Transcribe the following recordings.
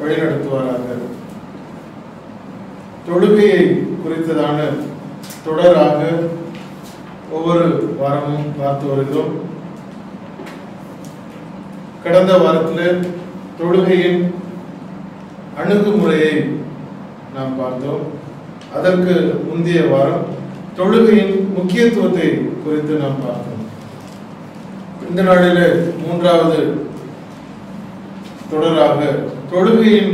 வழிநடத்துவாராக தொழுகையை குறித்ததான தொடராக ஒவ்வொரு வாரமும் பார்த்து வருகிறோம் கடந்த வாரத்தில் தொழுகையின் அணுகுமுறையை நாம் பார்த்தோம் அதற்கு முந்தைய வாரம் தொழுகையின் முக்கியத்துவத்தை குறித்து நாம் பார்த்தோம் இந்த நாளில் மூன்றாவது தொடராக தொழுகையின்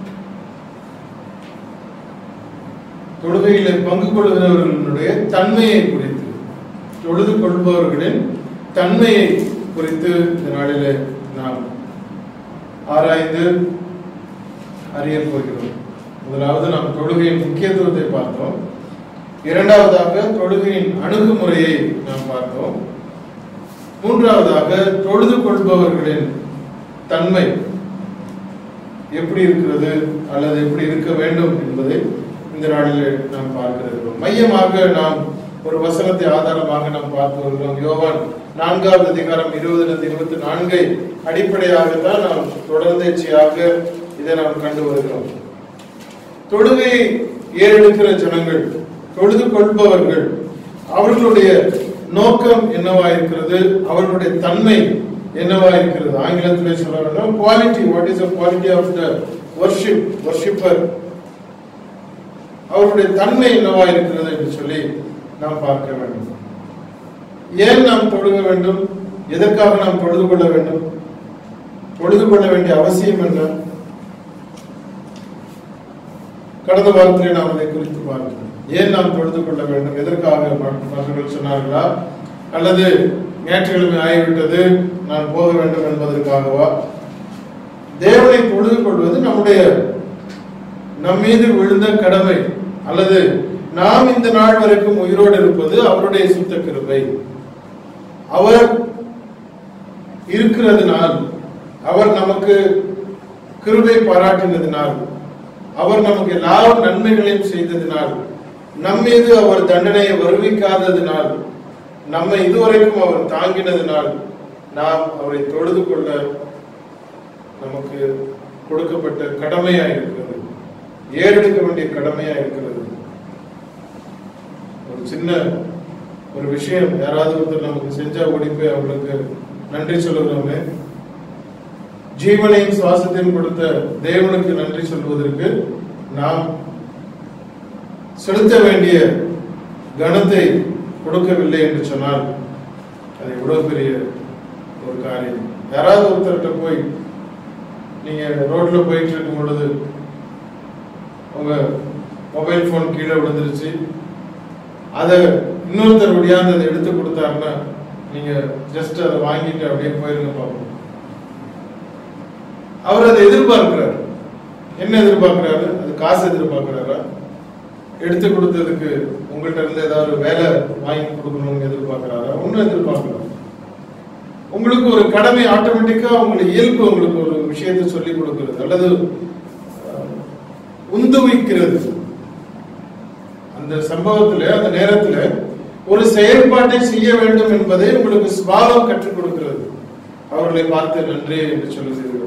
தொழுகையில பங்கு கொள்கிறவர்களுடைய தன்மையை குறித்து தொழுது கொள்பவர்களின் தன்மையை குறித்து இந்த நாளில் நாம் ஆராய்ந்து அறிய போகிறோம் முதலாவது நாம் தொழுகையின் முக்கியத்துவத்தை பார்த்தோம் இரண்டாவதாக தொழுகையின் அணுகுமுறையை நாம் பார்த்தோம் மூன்றாவதாக தொழுது கொள்பவர்களின் தன்மை எப்படி இருக்கிறது அல்லது எப்படி இருக்க வேண்டும் என்பதை இந்த நாளில் நாம் பார்க்கிறோம் மையமாக நாம் ஒரு வசனத்தை ஆதாரமாக நாம் பார்த்து வருகிறோம் யோவான் நான்காவது அதிகாரம் இருபதிலிருந்து இருபத்தி நான்கை அடிப்படையாகத்தான் நாம் தொடர்ந்தேச்சியாக இதை நாம் கண்டு வருகிறோம் தொழுகையை ஏறெடுக்கிற ஜனங்கள் தொழுது கொள்பவர்கள் அவர்களுடைய நோக்கம் என்னவா இருக்கிறது அவர்களுடைய தன்மை என்னவா இருக்கிறது ஆங்கிலத்தில் சொல்ல வேண்டும் quality what is quality of the worship worshipper அவர்களுடைய தன்மை என்னவா இருக்கிறது என்று சொல்லி நாம் பார்க்க வேண்டும் ஏன் நாம் தொழுக வேண்டும் எதற்காக நாம் தொழுது கொள்ள வேண்டும் தொழுது கொள்ள வேண்டிய அவசியம் என்ன கடந்த வாரத்திலே நாம் அதை குறித்து பார்த்தோம் ஏன் நாம் தொழுது கொள்ள வேண்டும் எதற்காக மற்றவர்கள் சொன்னார்களா அல்லது ஞாயிற்றுக்கிழமை ஆகிவிட்டது நான் போக வேண்டும் என்பதற்காகவா தேவனை தொழுது கொள்வது நம்முடைய நம் மீது விழுந்த கடமை அல்லது நாம் இந்த நாள் வரைக்கும் உயிரோடு இருப்பது அவருடைய சுத்த கிருபை அவர் இருக்கிறதுனால் அவர் நமக்கு கிருபை பாராட்டினதினால் அவர் நமக்கு எல்லா நன்மைகளையும் செய்ததினால் நம் மீது அவர் தண்டனையை வருவிக்காததினால் நம்மை இதுவரைக்கும் அவர் தாங்கினதினால் நாம் அவரை தொழுது கொள்ள நமக்கு கொடுக்கப்பட்ட கடமையா இருக்கிறது ஏறெடுக்க வேண்டிய கடமையா இருக்கிறது ஒரு சின்ன ஒரு விஷயம் யாராவது ஒருத்தர் நமக்கு செஞ்சா ஓடி போய் அவங்களுக்கு நன்றி சொல்லுகிறோமே ஜீவனையும் சுவாசத்தையும் கொடுத்த தேவனுக்கு நன்றி சொல்வதற்கு நாம் செலுத்த வேண்டிய கணத்தை கொடுக்கவில்லை என்று சொன்னால் அது எவ்வளவு பெரிய ஒரு காரியம் யாராவது ஒருத்தர்கிட்ட போய் நீங்க ரோட்ல போயிட்டு இருக்கும் பொழுது உங்க மொபைல் போன் கீழே விழுந்துருச்சு அதை இன்னொருத்தர் ஒடியாந்து அதை எடுத்து கொடுத்தாருன்னா நீங்க ஜஸ்ட் அதை வாங்கிட்டு அப்படியே போயிருங்க பார்ப்போம் அவர் அதை எதிர்பார்க்கிறார் என்ன எதிர்பார்க்கிறாரு அது காசு எதிர்பார்க்கிறாரா எடுத்து கொடுத்ததுக்கு உங்கள்கிட்ட இருந்து ஏதாவது ஒரு வேலை வாங்கி கொடுக்கணும்னு எதிர்பார்க்கிறாரா ஒன்றும் எதிர்பார்க்கலாம் உங்களுக்கு ஒரு கடமை ஆட்டோமேட்டிக்கா உங்களுக்கு இயல்பு உங்களுக்கு ஒரு விஷயத்தை சொல்லி கொடுக்கிறது அல்லது அஹ், உந்துவிக்கிறது அந்த சம்பவத்துல அந்த நேரத்துல ஒரு செயல்பாட்டை செய்ய வேண்டும் என்பதை உங்களுக்கு சுபாவம் கற்றுக் கொடுக்கிறது அவர்களை பார்த்து நன்றி என்று சொல்லுகிறோம்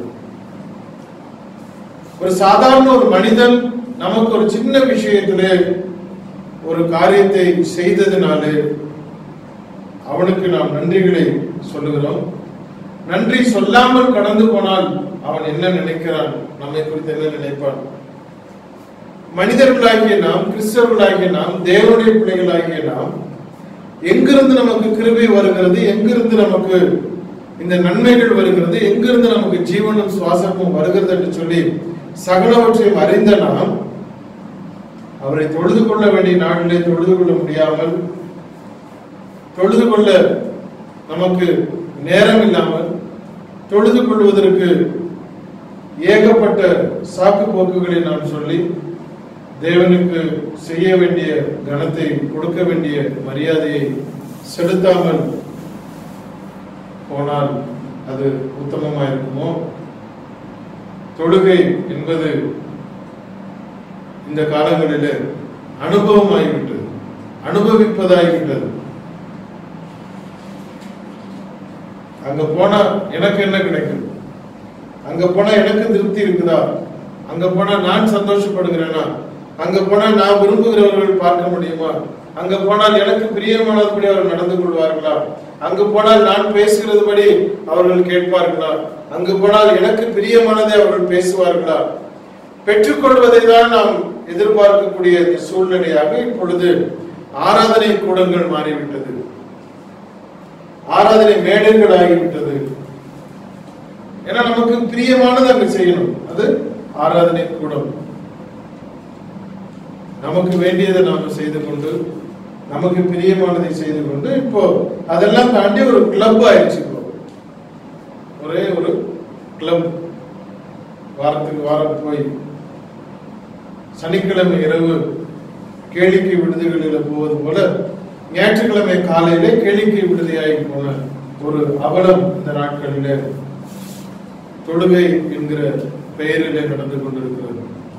ஒரு சாதாரண ஒரு மனிதன் நமக்கு ஒரு சின்ன விஷயத்திலே ஒரு காரியத்தை செய்ததினாலே அவனுக்கு நாம் நன்றிகளை சொல்லுகிறோம் நன்றி சொல்லாமல் கடந்து போனால் அவன் என்ன நினைக்கிறான் நம்மை குறித்து என்ன நினைப்பான் மனிதர்களாகிய நாம் கிறிஸ்தவர்களாகிய நாம் தேவனுடைய பிள்ளைகளாகிய நாம் எங்கிருந்து நமக்கு கிருபை வருகிறது எங்கிருந்து நமக்கு இந்த நன்மைகள் வருகிறது எங்கிருந்து நமக்கு ஜீவனும் சுவாசமும் வருகிறது என்று சொல்லி சகலவற்றையும் அறிந்த நாம் அவரை தொழுது கொள்ள வேண்டிய நாளிலே தொழுது கொள்ள முடியாமல் தொழுது கொள்ள நமக்கு நேரம் இல்லாமல் தொழுது கொள்வதற்கு ஏகப்பட்ட சாக்கு போக்குகளை நாம் சொல்லி தேவனுக்கு செய்ய வேண்டிய கணத்தை கொடுக்க வேண்டிய மரியாதையை செலுத்தாமல் போனால் அது உத்தமமா இருக்குமோ தொழுகை என்பது இந்த காலங்களிலே அனுபவமாகிவிட்டது அனுபவிப்பதாகிவிட்டது அங்க போனா எனக்கு என்ன கிடைக்கும் அங்க போனா எனக்கு திருப்தி இருக்குதா அங்க போனா நான் சந்தோஷப்படுகிறேனா அங்க போனா நான் விரும்புகிறவர்கள் பார்க்க முடியுமா அங்க போனால் எனக்கு பிரியமானதுபடி அவர் நடந்து கொள்வார்களா அங்கு போனால் நான் பேசுகிறதுபடி அவர்கள் கேட்பார்களா அங்கு போனால் எனக்கு பிரியமானதை அவர்கள் பேசுவார்களா பெற்றுக்கொள்வதை தான் நாம் எதிர்பார்க்கக்கூடிய இந்த சூழ்நிலையாக இப்பொழுது ஆராதனை கூடங்கள் மாறிவிட்டது ஆராதனை மேடைகள் ஆகிவிட்டது ஏன்னா நமக்கு பிரியமானது அங்கு செய்யணும் அது ஆராதனை கூடம் நமக்கு வேண்டியதை நாம செய்து கொண்டு நமக்கு பிரியமானதை செய்து கொண்டு இப்போ அதெல்லாம் தாண்டி ஒரு கிளப் ஆயிடுச்சு இப்போ ஒரே ஒரு கிளப் வாரத்துக்கு வாரம் போய் சனிக்கிழமை இரவு கேளிக்கை விடுதிகளில் போவது போல ஞாயிற்றுக்கிழமை காலையிலே கேளிக்கை விடுதியாகி போன ஒரு அவலம் இந்த நாட்களிலே தொழுகை என்கிற பெயரிலே நடந்து கொண்டிருக்கிறது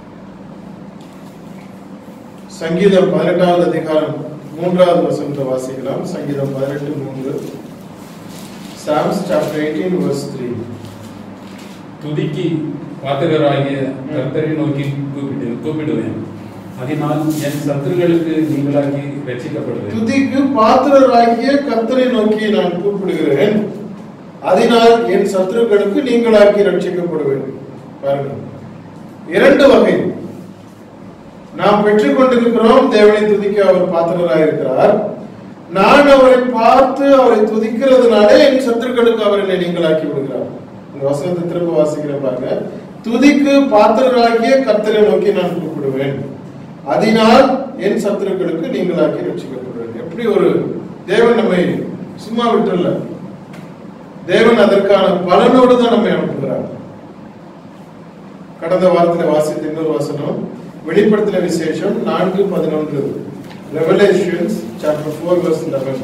சங்கீதம் பதினெட்டாவது அதிகாரம் மூன்றாவது வசனத்தை வாசிக்கலாம் சங்கீதம் பதினெட்டு மூன்று Psalms chapter eighteen verse three துதிக்கு பாத்திரராகிய கர்த்தரை நோக்கி கூப்பிடு கூப்பிடுவேன் அதனால் என் சத்துருக்களுக்கு நீங்களாகி ரட்சிக்கப்படுவேன் துதிக்கு பாத்திரராகிய கர்த்தரை நோக்கி நான் கூப்பிடுகிறேன் அதனால் என் சத்துருக்களுக்கு நீங்களாக்கி ரட்சிக்கப்படுவேன் பாருங்க இரண்டு வகை நாம் பெற்றுக் கொண்டிருக்கிறோம் தேவனை துதிக்க அவர் பாத்திரராக இருக்கிறார் நான் அவரை பார்த்து அவரை துதிக்கிறதுனாலே என் சத்துருக்களுக்கு அவர் என்னை நீங்களாக்கி விடுகிறார் இந்த வசனத்தை திரும்ப வாசிக்கிற பாருங்க துதிக்கு பாத்திரராகிய கர்த்தரை நோக்கி நான் கூப்பிடுவேன் அதனால் என் சத்துருக்களுக்கு நீங்களாக்கி ரட்சிக்கப்படுவேன் எப்படி ஒரு தேவன் நம்மை சும்மா விட்டுல தேவன் அதற்கான பலனோடு தான் நம்மை அனுப்புகிறார் கடந்த வாரத்தில் வாசித்த இன்னொரு வசனம் வெளிப்படுத்தின விசேஷம் நான்கு பதினொன்று Revelations chapter four verse eleven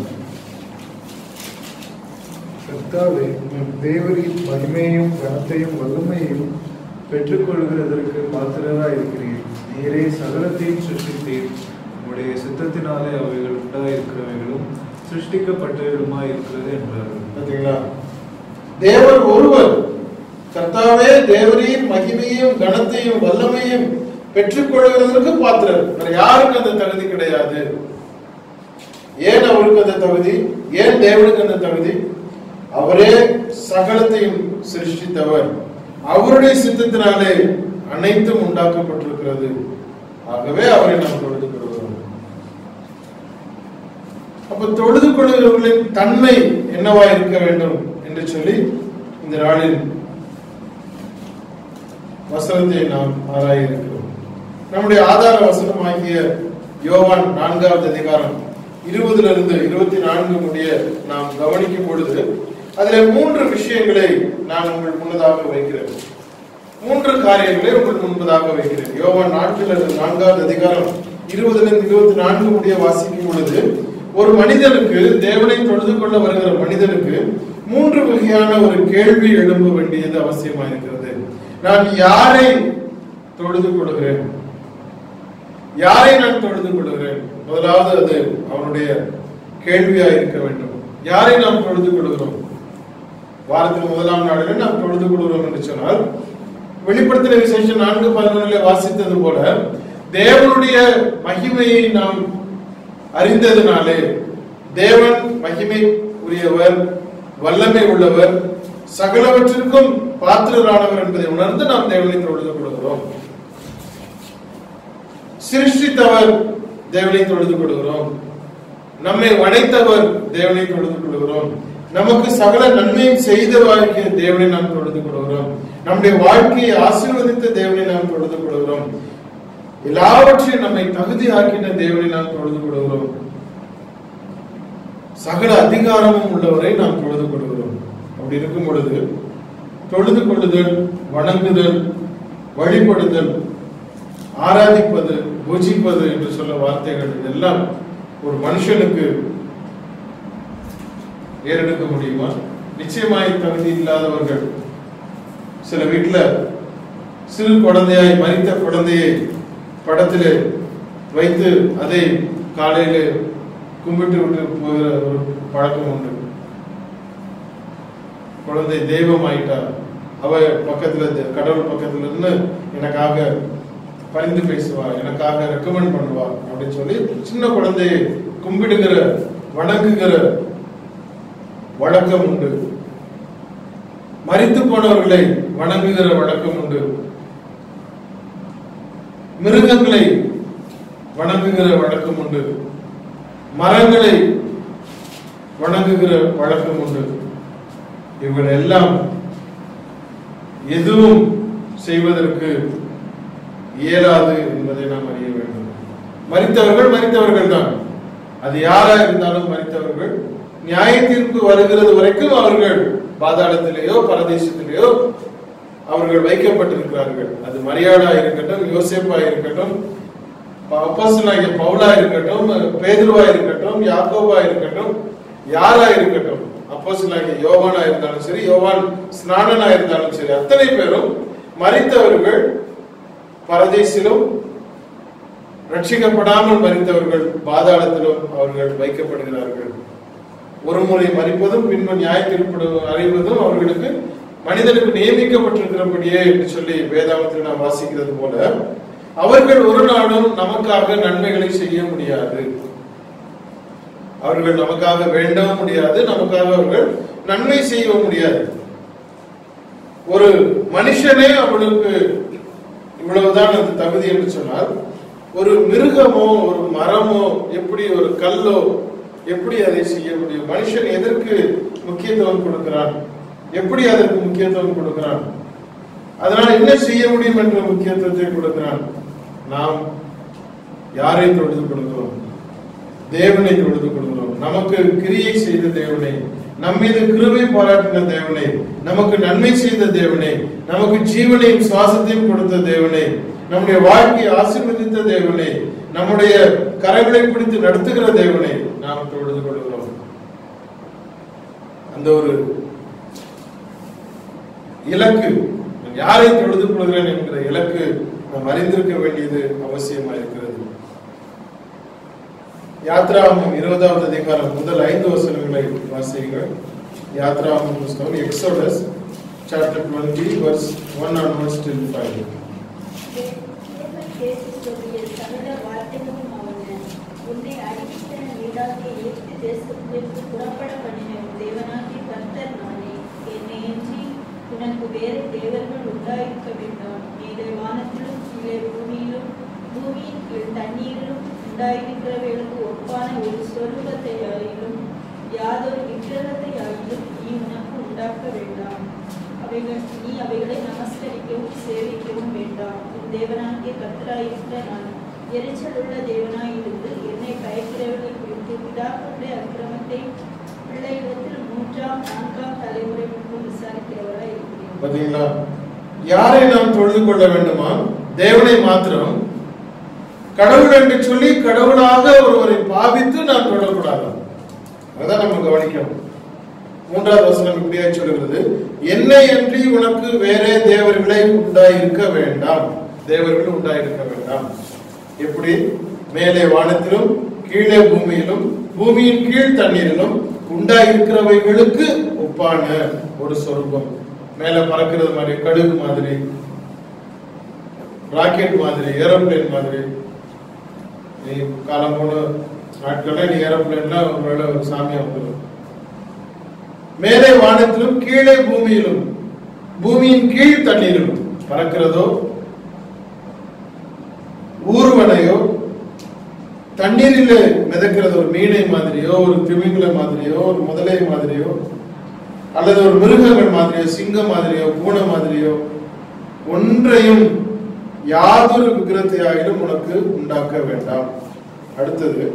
கர்த்தாவே தேவரின் மகிமையும் கனத்தையும் வல்லமையும் பெற்றுக்கொள்கிறதற்கு பாத்திரராய் இருக்கிறீர் நீரே சகலத்தையும் சிருஷ்டித்தீர் உம்முடைய சித்தத்தினாலே அவைகள் உண்டாயிருக்கிறவைகளும் சிருஷ்டிக்கப்பட்டவைகளுமாய் இருக்கிறது என்றார்கள் பார்த்தீங்களா தேவர் ஒருவர் கர்த்தாவே தேவரின் மகிமையும் கனத்தையும் வல்லமையும் பெற்றுக்கொள்கிறதற்கு பாத்திரர் வேற யாருக்கு அந்த தகுதி கிடையாது ஏன் அவருக்கு அந்த தகுதி ஏன் தேவனுக்கு அந்த தகுதி அவரே சகலத்தையும் சிருஷ்டித்தவர் அவருடைய சித்தத்தினாலே அனைத்தும் உண்டாக்கப்பட்டிருக்கிறது ஆகவே அவரை நாம் தொழுது கொள்கிறோம் அப்ப தொழுது கொள்கிறவர்களின் தன்மை என்னவா இருக்க வேண்டும் என்று சொல்லி இந்த நாளில் வசனத்தை நாம் ஆராய இருக்கிறோம் நம்முடைய ஆதார வசனமாகிய யோவான் நான்காவது அதிகாரம் இருபதுல இருந்து இருபத்தி நான்கு முடிய நாம் கவனிக்கும் பொழுது அதிலே மூன்று விஷயங்களை நான் உங்கள் முன்னதாக வைக்கிறேன் மூன்று காரியங்களை உங்கள் முன்பதாக வைக்கிறேன் யோவான் நான்கில் இருந்து நான்காவது அதிகாரம் இருபதுல இருந்து இருபத்தி நான்கு முடிய வாசிக்கும் பொழுது ஒரு மனிதனுக்கு தேவனை தொழுது கொள்ள வருகிற மனிதனுக்கு மூன்று வகையான ஒரு கேள்வி எழும்ப வேண்டியது அவசியமா இருக்கிறது நான் யாரை தொழுது கொள்கிறேன் யாரை நான் தொழுது கொள்கிறேன் முதலாவது அது அவனுடைய கேள்வியா இருக்க வேண்டும் யாரை நாம் தொழுது கொள்கிறோம் வாரத்தின் முதலாம் நாளில் நாம் தொழுது கொள்கிறோம் என்று சொன்னால் வெளிப்படுத்தின விசேஷம் நான்கு பதினொன்றிலே வாசித்தது போல தேவனுடைய மகிமையை நாம் அறிந்ததினாலே தேவன் மகிமை உரியவர் வல்லமை உள்ளவர் சகலவற்றிற்கும் பாத்திரரானவர் என்பதை உணர்ந்து நாம் தேவனை தொழுது கொள்கிறோம் சிருஷ்டித்தவர் தேவனை தொழுது கொள்கிறோம் நம்மை வளைத்தவர் தேவனை தொழுது கொள்கிறோம் நமக்கு சகல நன்மையும் செய்தவாகிய தேவனை நாம் தொழுது கொள்கிறோம் நம்முடைய வாழ்க்கையை ஆசீர்வதித்த தேவனை நாம் தொழுது கொள்கிறோம் எல்லாவற்றையும் நம்மை தகுதியாக்கின தேவனை நாம் தொழுது கொள்கிறோம் சகல அதிகாரமும் உள்ளவரை நாம் தொழுது கொள்கிறோம் அப்படி இருக்கும் பொழுது தொழுது கொள்ளுதல் வணங்குதல் வழிபடுதல் ஆராதிப்பது பூஜிப்பது என்று சொல்ல வார்த்தைகள் இதெல்லாம் ஒரு மனுஷனுக்கு ஏறெடுக்க முடியுமா நிச்சயமாய் தகுதி இல்லாதவர்கள் சில வீட்டுல சிறு குழந்தையாய் மறித்த குழந்தையை படத்திலே வைத்து அதை காலையில கும்பிட்டு விட்டு போகிற ஒரு பழக்கம் உண்டு குழந்தை தெய்வம் ஆயிட்டா அவ பக்கத்துல இருந்து- கடவுள் பக்கத்துல இருந்து எனக்காக பரிந்து பேசுவா எனக்காக ரெக்கமெண்ட் பண்ணுவா அப்படின்னு சொல்லி சின்ன குழந்தையை கும்பிடுகிற வணங்குகிற வழக்கம் உண்டு மரித்து போனவர்களை வணங்குகிற வழக்கம் உண்டு மிருகங்களை வணங்குகிற வழக்கம் உண்டு மரங்களை வணங்குகிற வழக்கம் உண்டு இவர்கள் எல்லாம் எதுவும் செய்வதற்கு இயலாது என்பதை நாம் அறிய வேண்டும் மரித்தவர்கள் மரித்தவர்கள் தான் அது யாரா இருந்தாலும் மரித்தவர்கள் நியாய தீர்ப்பு வருகிறது வரைக்கும் அவர்கள் பாதாளத்திலேயோ பரதேசத்திலேயோ அவர்கள் வைக்கப்பட்டிருக்கிறார்கள் அது மரியாடா இருக்கட்டும் யோசேப்பா இருக்கட்டும் அப்போஸ்தலனாகிய பவுலா இருக்கட்டும் பேதுருவா இருக்கட்டும் யாக்கோபா இருக்கட்டும் யாரா இருக்கட்டும் அப்போஸ்தலனாகிய யோவானா இருந்தாலும் சரி யோவான் ஸ்நானனா இருந்தாலும் சரி அத்தனை பேரும் மரித்தவர்கள் பரதேசிலும் ரட்சிக்கப்படாமல் மரித்தவர்கள் பாதாளத்திலும் அவர்கள் வைக்கப்படுகிறார்கள் ஒரு முறை மறிப்பதும் பின்பு நியாய தீர்ப்பு அறிவதும் அவர்களுக்கு மனிதனுக்கு நியமிக்கப்பட்டிருக்கிறபடியே என்று சொல்லி வேதாகத்தில் நாம் வாசிக்கிறது போல அவர்கள் ஒரு நாளும் நமக்காக நன்மைகளை செய்ய முடியாது அவர்கள் நமக்காக வேண்டவும் முடியாது நமக்காக அவர்கள் நன்மை செய்யவும் முடியாது ஒரு மனுஷனே அவனுக்கு இவ்வளவுதான் அந்த தகுதி என்று சொன்னால் ஒரு மிருகமோ ஒரு மரமோ எப்படி ஒரு கல்லோ எப்படி அதை செய்ய முடியும் மனுஷன் எதற்கு முக்கியத்துவம் கொடுக்கிறான் எப்படி அதற்கு முக்கியத்துவம் கொடுக்கிறான் அதனால் என்ன செய்ய முடியும் என்ற முக்கியத்துவத்தை கொடுக்கிறான் நாம் யாரை தொழுது கொடுக்கிறோம் தேவனை தொழுது கொடுக்கிறோம் நமக்கு கிரியை செய்த தேவனை நம் மீது கிருபை பாராட்டின தேவனை நமக்கு நன்மை செய்த தேவனை நமக்கு ஜீவனையும் சுவாசத்தையும் கொடுத்த தேவனை நம்முடைய வாழ்க்கையை ஆசீர்வதித்த தேவனை நம்முடைய கரங்களை பிடித்து நடத்துகிற தேவனை நாம் தொழுது கொள்கிறோம் அந்த ஒரு இலக்கு நான் யாரை தொழுது கொள்கிறேன் என்கிற இலக்கு நாம் அறிந்திருக்க வேண்டியது அவசியமா இருக்கிறது யாத்ராமம் இருபதாவது அதிகாரம் முதல் ஐந்து வசனங்களை வாசியுங்கள் யாத்ராமம் புஸ்தகம் Exodus chapter twenty verse one onwards till five தேவன் பேசி சொல்லிய சகல வார்த்தைகளும் அவன உன்னை அடித்த நீடாகிய எகிப்து தேசத்திலிருந்து புறப்பட பண்ணின உன் தேவனாகிய கர்த்தர் நானே என்னை அன்றி உனக்கு வேறு தேவர்கள் உண்டாயிருக்க வேண்டாம் நீதை வானத்திலும் கீழே பூமியிலும் பூமியின் கீழ் தண்ணீரிலும் உண்டாயிருக்கிறவர்களுக்கு ஒப்பான ஒரு சொரூபத்தை ஆயிலும் யாதொரு விக்கிரகத்தை ஆயிலும் நீ உனக்கு உண்டாக்க வேண்டாம் அவைகள் நீ அவைகளை நமஸ்கரிக்கவும் சேவிக்கவும் வேண்டாம் உன் தேவனாகிய கர்த்தராயிருக்கிற நான் எரிச்சல் உள்ள தேவனாயிருந்து என்னை பயக்கிறவர்களை குறித்து பிதாக்களுடைய அக்கிரமத்தை பிள்ளைகளிடத்தில் மூன்றாம் நான்காம் தலைமுறை முன்பு விசாரிக்கிறவராய் இருக்கிறேன் பாத்தீங்களா யாரை நாம் தொழுது கொள்ள வேண்டுமா தேவனை மாத்திரம் கடவுள் என்று சொல்லி கடவுளாக ஒருவரை பாவித்து நாம் தொடரக்கூடாது அதான் நம்ம கவனிக்கணும் மூன்றாவது வசனம் இப்படியே சொல்கிறது என்னை அன்றி உனக்கு வேறே தேவர்களை உண்டாயிருக்க வேண்டாம் தேவர்கள் உண்டாயிருக்க வேண்டாம் எப்படி மேலே வானத்திலும் கீழே பூமியிலும் பூமியின் கீழ் தண்ணீரிலும் உண்டாயிருக்கிறவைகளுக்கு ஒப்பான ஒரு சொரூபம் மேல பறக்கிறது மாதிரி கடுகு மாதிரி ராக்கெட் மாதிரி ஏரோப்ளேன் மாதிரி நீ காலம் போன நாட்கள்ல நீ ஏரோப்ளேன்ல ஒருவேளை ஒரு சாமியா வந்துடும் மேலே வானத்திலும் கீழே பூமியிலும் பூமியின் கீழ் தண்ணீரிலும் பறக்கிறதோ ஊர்வனையோ தண்ணீரில் மிதக்கிறது ஒரு மீனை மாதிரியோ ஒரு திமிங்கல மாதிரியோ ஒரு முதலை மாதிரியோ அல்லது ஒரு மிருகங்கள் மாதிரியோ சிங்கம் மாதிரியோ பூனை மாதிரியோ ஒன்றையும் யாதொரு விக்கிரத்தை ஆகிலும் உனக்கு உண்டாக்க வேண்டாம் அடுத்தது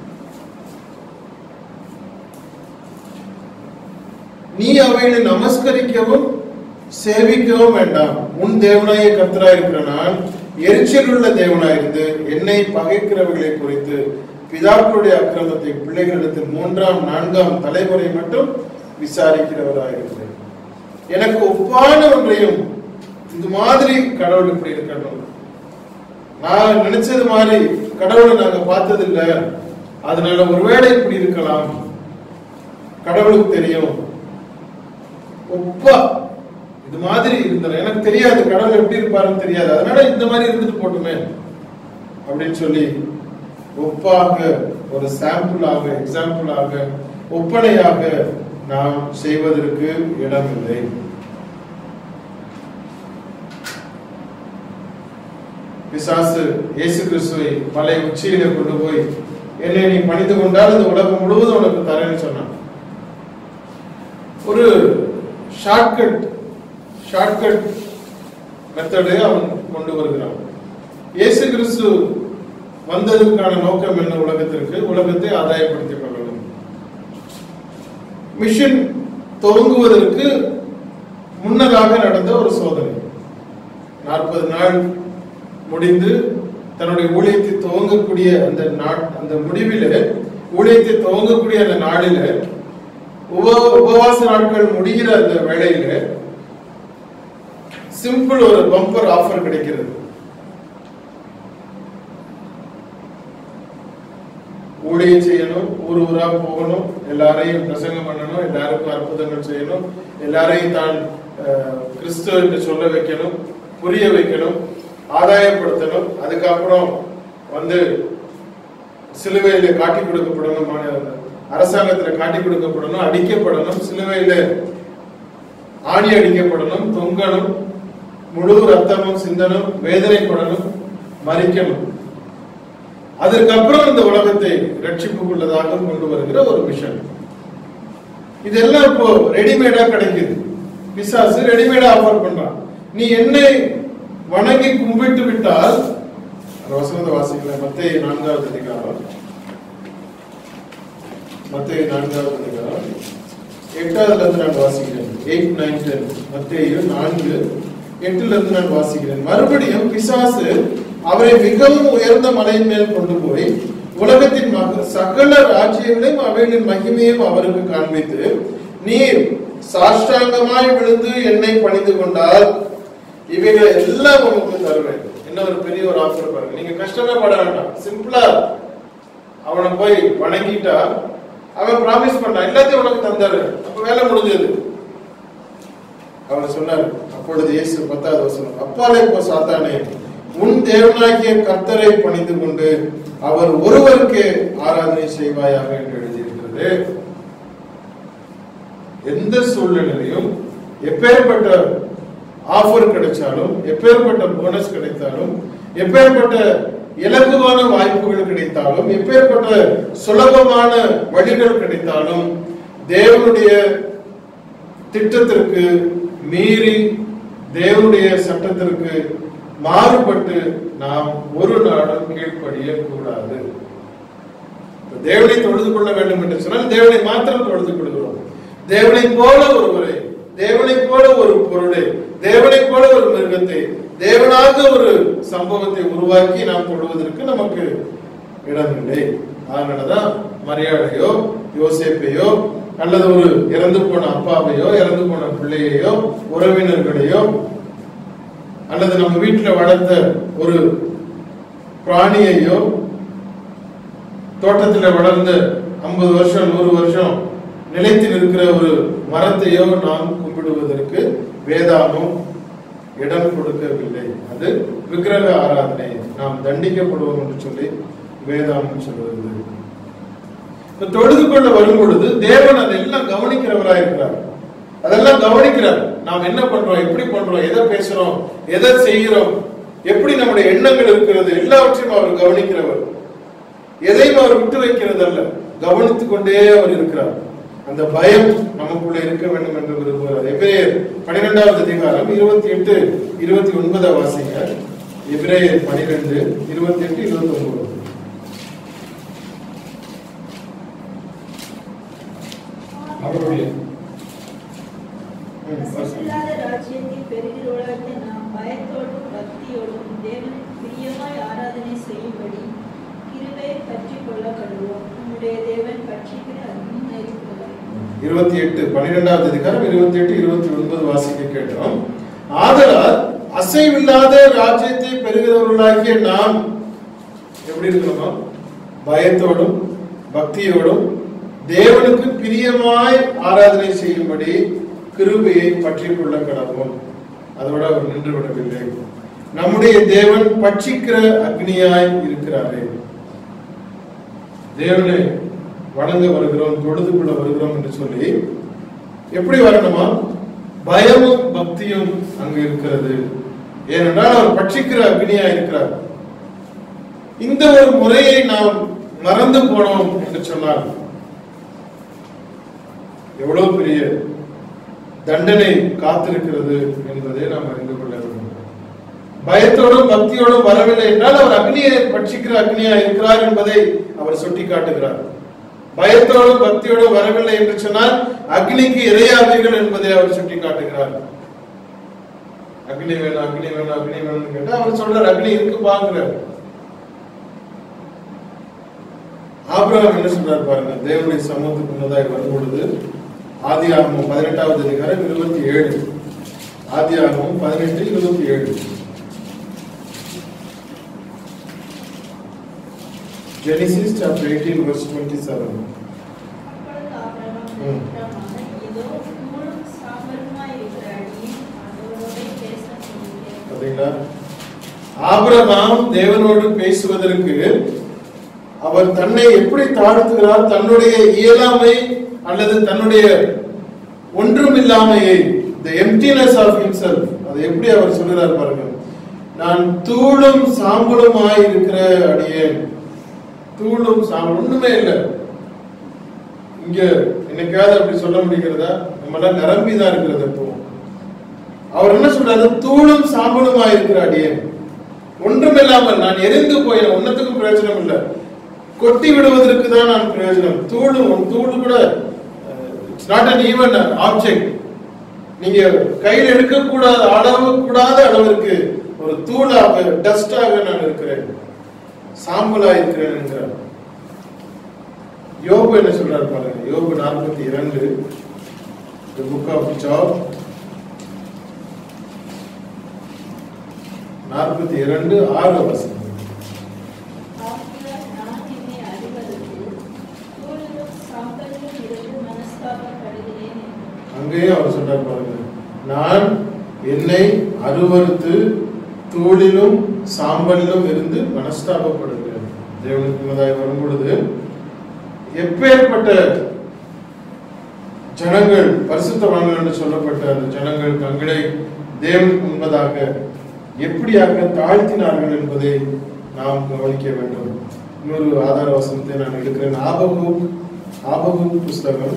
நீ அவைகளை நமஸ்கரிக்கவும் சேவிக்கவும் வேண்டாம் உன் தேவனாய கர்த்தராயிருக்கிற நான் எரிச்சல் உள்ள தேவனாயிருந்து என்னை பகைக்கிறவர்களை குறித்து பிதாக்களுடைய அக்கிரமத்தை பிள்ளைகளிடத்தில் மூன்றாம் நான்காம் தலைமுறை மட்டும் விசாரிக்கிறவராயிருக்கிறேன் எனக்கு ஒப்பான ஒன்றையும் இந்த மாதிரி கடவுள் இப்படி இருக்கணும் நான் நினைச்சது மாதிரி கடவுளை நாங்க பார்த்தது இல்ல அதனால ஒருவேளை இப்படி இருக்கலாம் கடவுளுக்கு தெரியும் ஒப்பா இது மாதிரி இருந்தேன் எனக்கு தெரியாது கடவுள் எப்படி இருப்பாருன்னு தெரியாது அதனால இந்த மாதிரி இருந்துட்டு போட்டுமே அப்படின்னு சொல்லி ஒப்பாக ஒரு சாம்பிளாக எக்ஸாம்பிளாக ஒப்பனையாக நாம் செய்வதற்கு இடமில்லை பிசாசு இயேசு கிறிஸ்துவை மலை உச்சியில கொண்டு போய் என்னை நீ பணிந்து கொண்டால் இந்த உலகம் முழுவதும் உனக்கு தரேன்னு சொன்னான் ஒரு ஷார்ட்கட் ஷார்ட்கட் மெத்தடை அவன் கொண்டு வருகிறான் இயேசு கிறிஸ்து வந்ததற்கான நோக்கம் என்ன உலகத்திற்கு உலகத்தை ஆதாயப்படுத்திக் கொள்ளணும் மிஷன் துவங்குவதற்கு முன்னதாக நடந்த ஒரு சோதனை நாற்பது நாள் முடிந்து தன்னுடைய ஊழியத்தை துவங்கக்கூடிய அந்த நாட் அந்த முடிவில ஊழியத்தை துவங்கக்கூடிய அந்த நாளில உப உபவாச நாட்கள் முடிகிற அந்த வேளையில சிம்பிள் ஒரு பம்பர் ஆஃபர் கிடைக்கிறது ஊழியம் செய்யணும் ஊர் ஊரா போகணும் எல்லாரையும் பிரசங்கம் பண்ணணும் எல்லாருக்கும் அற்புதங்கள் செய்யணும் எல்லாரையும் தான் அஹ், கிறிஸ்துவ என்று சொல்ல வைக்கணும் புரிய வைக்கணும் ஆதாயப்படுத்தணும் அதுக்கப்புறம் வந்து சிலுவையில காட்டி கொடுக்கப்படணும் மான- அரசாங்கத்துல காட்டி கொடுக்கப்படணும் அடிக்கப்படணும் சிலுவையில ஆணி அடிக்கப்படணும் தொங்கணும் முழு ரத்தமும் சிந்தனும் வேதனைப்படணும் மறிக்கணும் அதற்கப்புறம் இந்த உலகத்தை ரட்சிப்புக்குள்ளதாக கொண்டு வருகிற ஒரு மிஷன் இதெல்லாம் இப்போ ரெடிமேடா கிடைக்குது பிசாசு ரெடிமேடா ஆஃபர் பண்றான் நீ என்னை வணங்கி கும்பிட்டு விட்டால் அந்த வசனத்தை வாசிக்கல மத்திய நான்காவது அதிகாரம் மத்திய நான்காவது அதிகாரம் எட்டாவதுல இருந்து நான் வாசிக்கிறேன் எயிட் நைன் டென் மத்திய நான்கு எட்டுல இருந்து நான் வாசிக்கிறேன் மறுபடியும் பிசாசு அவரை மிகவும் உயர்ந்த மலையின் மேல் கொண்டு போய் உலகத்தின் மக சகல ராஜ்யங்களையும் அவைகளின் மகிமையும் அவருக்கு காண்பித்து நீர் சாஷ்டாங்கமாய் விழுந்து என்னை பணிந்து கொண்டால் இவைகளை எல்லாம் உனக்கு தருவேன் என்ன ஒரு பெரிய ஒரு ஆஃபர் பாருங்க நீங்க கஷ்டமே பட வேண்டாம் சிம்பிளா அவனை போய் வணங்கிட்டா அவன் பிராமிஸ் பண்ணான் எல்லாத்தையும் உனக்கு தந்தாரு அப்ப வேலை முடிஞ்சது அவர் சொன்னார் அப்பொழுது இயேசு பத்தாவது வசனம் அப்பாலே போ சாத்தானே உன் தேவனாகிய கர்த்தரை பணிந்து கொண்டு அவர் ஒருவருக்கே ஆராதனை செய்வாயாக என்று எழுதியிருக்கிறது எந்த சூழ்நிலையிலும் எப்பேற்பட்ட ஆஃபர் கிடைச்சாலும் எப்பேற்பட்ட போனஸ் கிடைத்தாலும் எப்பேற்பட்ட இலகுவான வாய்ப்புகள் கிடைத்தாலும் எப்பேற்பட்ட சுலபமான வழிகள் கிடைத்தாலும் தேவனுடைய திட்டத்திற்கு மீறி தேவனுடைய சட்டத்திற்கு மாறுபட்டு நாம் ஒரு நாளும் கீழ்ப்படிய கூடாது இப்ப தேவனை தொழுது கொள்ள வேண்டும் என்று சொன்னால் தேவனை மாத்திரம் தொழுது கொள்கிறோம் தேவனை போல ஒருவரை தேவனை போல ஒரு பொருளை தேவனை போல ஒரு மிருகத்தை தேவனாக ஒரு சம்பவத்தை உருவாக்கி நாம் தொழுவதற்கு நமக்கு இடமில்லை அதனாலதான் மரியாதையோ யோசேப்பையோ அல்லது ஒரு இறந்து போன அப்பாவையோ இறந்து போன பிள்ளையையோ உறவினர்களையோ அல்லது நம்ம வீட்டுல வளர்த்த ஒரு பிராணியையோ தோட்டத்துல வளர்ந்த ஐம்பது வருஷம் நூறு வருஷம் நிலைத்து நிற்கிற ஒரு மரத்தையோ நாம் கும்பிடுவதற்கு வேதாகம் இடம் கொடுக்கவில்லை அது விக்கிரக ஆராதனை நாம் தண்டிக்கப்படுவோம் என்று சொல்லி வேதாகம் சொல்வது இப்ப தொழுது கொள்ள வரும் பொழுது தேவன் அதெல்லாம் கவனிக்கிறவராக இருக்கிறார் அதெல்லாம் கவனிக்கிறார் நாம் என்ன பண்றோம் எப்படி பண்றோம் எதை பேசுறோம் எதை செய்கிறோம் எப்படி நம்முடைய எண்ணங்கள் இருக்கிறது எல்லாவற்றையும் அவர் கவனிக்கிறவர் எதையும் அவர் விட்டு வைக்கிறது அல்ல கவனித்துக் கொண்டே அவர் இருக்கிறார் அந்த பயம் நமக்குள்ள இருக்க வேண்டும் என்று விரும்புகிறார் எபிரேயர் பன்னிரெண்டாவது அதிகாரம் இருபத்தி எட்டு இருபத்தி ஒன்பதாம் வாசிங்க எபிரேயர் பன்னிரெண்டு இருபத்தி எட்டு இருபத்தி ஒன்பது அவருடைய ம், வாசிங்க. அசைவில்லாத ராஜ்யத்தில் பெறுகிறவர்களாகிய நாம் பயத்தோடும் பக்தியோடும் தேவனுக்கு பிரியமாய் ஆராதனை செய்யும்படி கிருபையை பற்றிக் கொள்ள கடுவோம் உம்முடைய தேவன் பட்சிக்கிற அக்னி இருக்கிறார் இருபத்தி எட்டு பன்னிரெண்டாவது அதிகாரம் இருபத்தி எட்டு இருபத்தி ஒன்பது வாசிக்க கேட்டோம் ஆதலால் அசைவில்லாத ராஜ்யத்தை பெறுகிறவர்களாகிய நாம் எப்படி இருக்கணுமா பயத்தோடும் பக்தியோடும் தேவனுக்கு பிரியமாய் ஆராதனை செய்யும்படி கிருபையை பற்றிக் கொள்ள கடவும் அதோட அவர் நின்று விடவில்லை நம்முடைய தேவன் பட்சிக்கிற அக்னியாய் இருக்கிறாரே தேவனை வணங்க வருகிறோம் தொழுது கொள்ள வருகிறோம் என்று சொல்லி எப்படி வரணுமா பயமும் பக்தியும் அங்கு இருக்கிறது ஏனென்றால் அவர் பட்சிக்கிற அக்னியா இருக்கிறார் இந்த ஒரு முறையை நாம் மறந்து போனோம் என்று சொன்னார் எவ்வளவு பெரிய தண்டனை காத்திருக்கிறது என்பதை நாம் அறிந்து கொள்ள வேண்டும் பயத்தோடும் பக்தியோடும் வரவில்லை என்றால் அவர் அக்னியை பட்சிக்கிற அக்னியா இருக்கிறார் என்பதை அவர் சுட்டி காட்டுகிறார் பயத்தோடும் பக்தியோடும் வரவில்லை என்று சொன்னால் அக்னிக்கு இரையாவீர்கள் என்பதை அவர் சுட்டி காட்டுகிறார் அக்னி வேணும் அக்னி வேணும் அக்னி வேணும்னு கேட்டா அவர் சொல்றார் அக்னி இருக்கு பாக்குறார் ஆபிரகாம் என்ன சொல்றாரு பாருங்க தேவனுடைய சமூகத்துக்கு முன்னதாய் வரும் பொழுது ஆதி ஆகமும் பதினெட்டாவது அதிகாரம் இருபத்தி ஏழு ஆதி ஆகமும் பதினெட்டு இருபத்தி ஏழு ஜெனிசிஸ் சாப்டர் 18 verse 27 அப்பொழுது ஆபிரகாம் ம். நிமித்தமாக, இதோ தூளும் சாம்பலுமாய் இருக்கிற அடியேன் ஆண்டவரோடே பேச போகிறேன். பாத்தீங்களா ஆபிரகாம் தேவனோடு பேசுவதற்கு அவர் தன்னை எப்படி தாழ்த்துகிறார் தன்னுடைய இயலாமை அல்லது தன்னுடைய ஒன்றுமில்லாமையை the emptiness of himself அதை எப்படி அவர் சொல்கிறார் பாருங்க நான் தூளும் சாம்பலுமாய் இருக்கிற அடியேன் தூளும் சாம்பல் ஒண்ணுமே இல்லை இங்க என்னைக்காவது அப்படி சொல்ல முடிகிறதா நம்ம எல்லாம் நிரம்பி தான் இருக்கிறது இப்போ அவர் என்ன சொல்றாரு தூளும் சாம்பலுமா இருக்கிற அடியேன் ஒன்றுமில்லாமல் நான் எரிந்து போயின ஒன்னத்துக்கும் பிரயோஜனம் இல்லை கொட்டி விடுவதற்கு தான் நான் பிரயோஜனம் தூளும் தூள் கூட it's not an even object நீங்க கையில் எடுக்கக்கூடாத அளவு கூடாத அளவிற்கு ஒரு தூளாக டஸ்டாக நான் இருக்கிறேன் சாம்பலா இருக்கிறேன் என்கிறார் யோபு என்ன சொல்றாரு பாருங்க யோபு நாற்பத்தி இரண்டு the book of job நாற்பத்தி இரண்டு ஆறு வசனம் ஆகையால் நான் என்னை அறிவதற்கு தூளிலும் சாம்பலிலும் இருந்து மனஸ்தாபப்படுகிறேன் என்றார். அங்கேயும் அவர் சொல்றார் பாருங்க நான் என்னை அருவருத்து தூளிலும் சாம்பலிலும் இருந்து மனஸ்தாபப்படுகிறேன் தேவனுக்கு முன்னதாய் வரும் பொழுது எப்பேற்பட்ட ஜனங்கள் பரிசுத்தவான்கள் என்று சொல்லப்பட்ட அந்த ஜனங்கள் தங்களை தேவனுக்கு முன்பதாக எப்படியாக தாழ்த்தினார்கள் என்பதை நாம் கவனிக்க வேண்டும் இன்னொரு ஆதார வசனத்தை நான் எடுக்கிறேன் ஆபகு ஆபகு புஸ்தகம்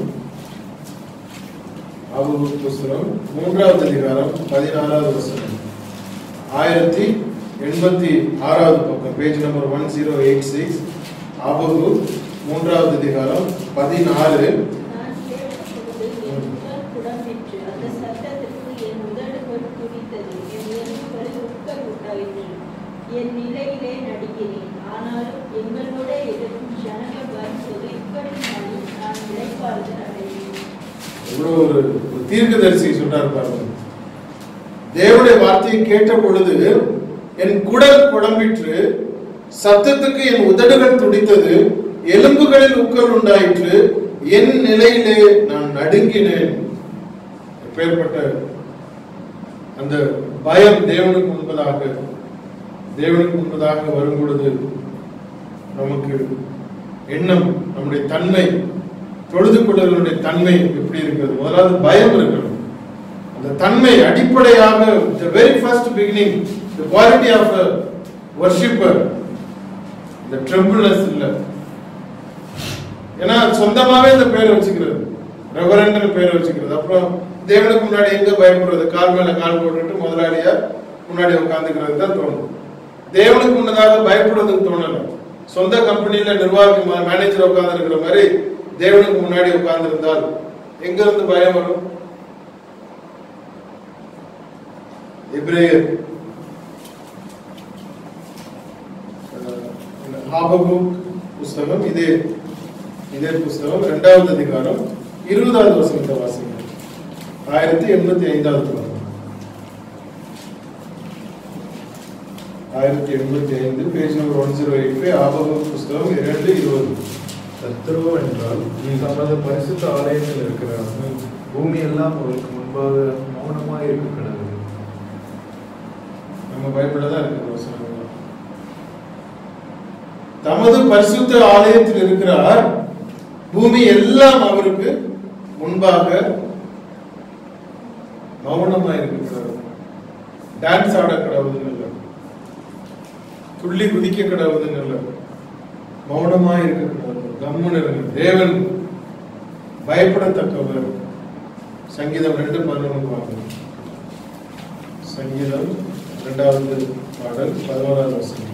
ஆபகு புஸ்தகம் மூன்றாவது அதிகாரம் பதினாறாவது வசனம் ஆயிரத்தி எண்பத்தி ஆறாவது பக்கம் page number one zero eight six ஆபகு மூன்றாவது அதிகாரம் பதினாறு நான் கேட்டபொழுது என் உடல் குடம்பிற்று. அந்த சத்தத்திற்கு என் உதடுகள் துடித்தது. என் எலும்புகளில் உட்கர் உண்டாயிற்று. என் நிலையிலே நடுங்கினேன். ஆனாலும் எங்களோட எதிர்க்கும் ஜனங்கள் வரும்போது இப்படி நாளில் நான் இளைப்பாறுதல் அடைவேன். இவ்வளவு ஒரு ஒரு தீர்க்கதரிசி சொல்றாரு பாருங்க தேவனுடைய வார்த்தையை கேட்ட பொழுது என் குடல் குழம்பிற்று சத்தத்துக்கு என் உதடுகள் துடித்தது எலும்புகளில் உக்கல் உண்டாயிற்று என் நிலையிலே நான் நடுங்கினேன் எப்பேற்பட்ட அந்த பயம் தேவனுக்கு முன்பதாக தேவனுக்கு முன்பதாக வரும் பொழுது நமக்கு எண்ணம் நம்முடைய தன்மை தொழுது கொள்ளுதலுடைய தன்மை எப்படி இருக்கிறது முதலாவது பயம் இருக்கணும் அந்த தன்மை அடிப்படையாக the very first beginning the quality of a worshipper the trembleness இல்ல ஏன்னா சொந்தமாவே இந்த பேரை வச்சுக்கிறது ரெவரண்ட்னு பேரை வச்சுக்கிறது அப்புறம் தேவனுக்கு முன்னாடி எங்க பயப்படுறது கால் மேல கால் போட்டுட்டு முதலாளியா முன்னாடி உட்காந்துக்கிறது தான் தோணும் தேவனுக்கு முன்னதாக பயப்படுறதுக்கு தோணல சொந்த கம்பெனில நிர்வாகி மேனேஜர் உட்கார்ந்து இருக்கிற மாதிரி தேவனுக்கு முன்னாடி உட்கார்ந்து இருந்தால் எங்க இருந்து பயம் வரும் எபிரேயர் ஆபகுக் புஸ்தகம் இதே இதே புஸ்தகம் இரண்டாவது அதிகாரம் இருபதாவது வசனத்தை வாசிங்க ஆயிரத்தி எண்ணூத்தி ஐந்தாவது வசனம் ஆயிரத்தி எண்ணூத்தி ஐந்து page number one zero eight five ஆபகுக் புஸ்தகம் இரண்டு இருபது கர்த்தரோ என்றால் ம். தமது பரிசுத்த ஆலயத்தில் இருக்கிறார் பூமி எல்லாம் அவருக்கு முன்பாக மௌனமாய் இருக்க கடவுள் நம்ம பைபிள்ல தான் இருக்கு இந்த வசனங்கள் தமது பரிசுத்த ஆலயத்தில் இருக்கிறார் பூமி எல்லாம் அவருக்கு முன்பாக மௌனமா இருக்கிறார் டான்ஸ் ஆட கிடவுதுன்னு இல்லை துள்ளி குதிக்க கிடவுதுன்னு இல்லை மௌனமா இருக்க கிடவுது கம்முன்னு இருங்க தேவன் பயப்படத்தக்கவர் சங்கீதம் ரெண்டு பதினொன்று வாங்க சங்கீதம் இரண்டாவது பாடல் பதினோராவது வசனம்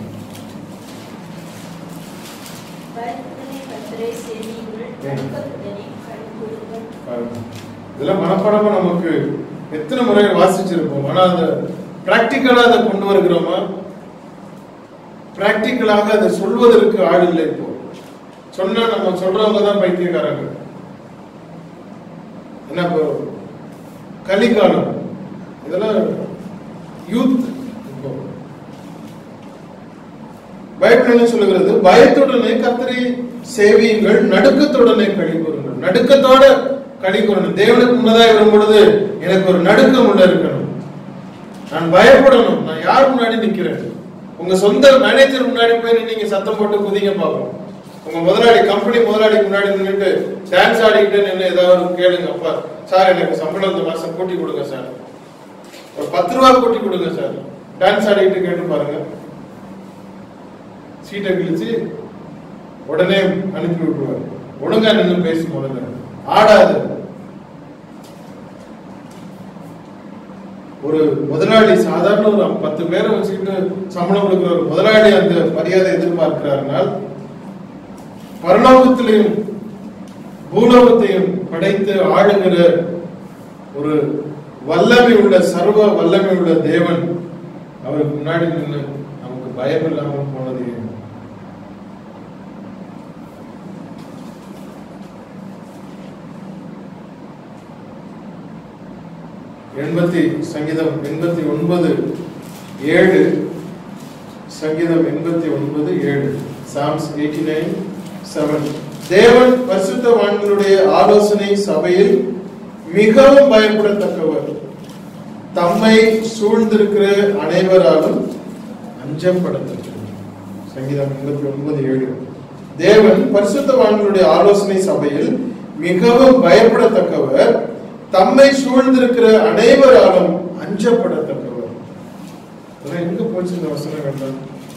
பயத்துடனே கர்த்தரை சேவியுங்கள் நடுக்கத்துடனே கழிவுறுங்கள் பாருங்க. இதெல்லாம் மனப்பாடமா நமக்கு எத்தனை முறை வாசிச்சிருப்போம் ஆனா அதை பிராக்டிக்கலா அதை கொண்டு வருகிறோமா பிராக்டிக்கலாக அதை சொல்வதற்கு ஆள் இல்லை இப்போ சொன்னா நம்ம சொல்றவங்க தான் பைத்தியக்காரங்க என்ன இப்போ கலிகாலம் இதெல்லாம் யூத் இப்போ பைபிள் என்ன சொல்லுகிறது பயத்துடனே கத்தரை சேவியுங்கள் நடுக்கத்துடனே கழி கூறுங்கள் நடுக்கத்தோட கழி கூறணும் தேவனுக்கு முன்னதாய் வரும் பொழுது எனக்கு ஒரு நடுக்கம் உள்ள இருக்கணும் நான் பயப்படணும் நான் யார் முன்னாடி நிக்கிறேன் உங்க சொந்த மேனேஜர் முன்னாடி போய் நீங்க சத்தம் போட்டு குதிங்க பார்ப்போம் உங்க முதலாளி கம்பெனி முதலாளிக்கு முன்னாடி நின்னுட்டு டான்ஸ் ஆடிக்கிட்டு நின்று ஏதாவது கேளுங்க அப்பா சார் எனக்கு சம்பளம் இந்த மாசம் கூட்டி கொடுங்க சார் ஒரு பத்து ரூபா கூட்டி கொடுங்க சார் டான்ஸ் ஆடிக்கிட்டு கேட்டு பாருங்க சீட்டை கிழிச்சு உடனே அனுப்பி விட்டுருவாரு ஒழுங்கா நின்று பேசி முதல்ல ஆடாது ஒரு முதலாளி சாதாரண ஒரு பத்து பேரை வச்சுக்கிட்டு சம்பளம் கொடுக்கிற ஒரு முதலாளி அந்த மரியாதை எதிர்பார்க்கிறார்கள் பரலோகத்திலையும் பூலோகத்தையும் படைத்து ஆளுகிற ஒரு வல்லமை உள்ள சர்வ வல்லமை உள்ள தேவன் அவருக்கு முன்னாடி நின்று நமக்கு பயம் இல்லாமல் போனது ஏன்? எண்பத்தி சங்கீதம் எண்பத்தி ஒன்பது ஏழு சங்கீதம் எண்பத்தி ஒன்பது ஏழு சாம்ஸ் எயிட்டி நைன் செவன் தேவன் பரிசுத்தவான்களுடைய ஆலோசனை சபையில் மிகவும் பயப்படத்தக்கவர் தம்மை சூழ்ந்திருக்கிற அனைவராலும் அஞ்சப்படத்தக்கவர் சங்கீதம் எண்பத்தி ஒன்பது ஏழு தேவன் பரிசுத்தவான்களுடைய ஆலோசனை சபையில் மிகவும் பயப்படத்தக்கவர் தம்மை சூழ்ந்திருக்கிற அனைவராலும் அஞ்சப்படத்தக்கவர் இதெல்லாம் எங்க போச்சு இந்த வசனங்கள்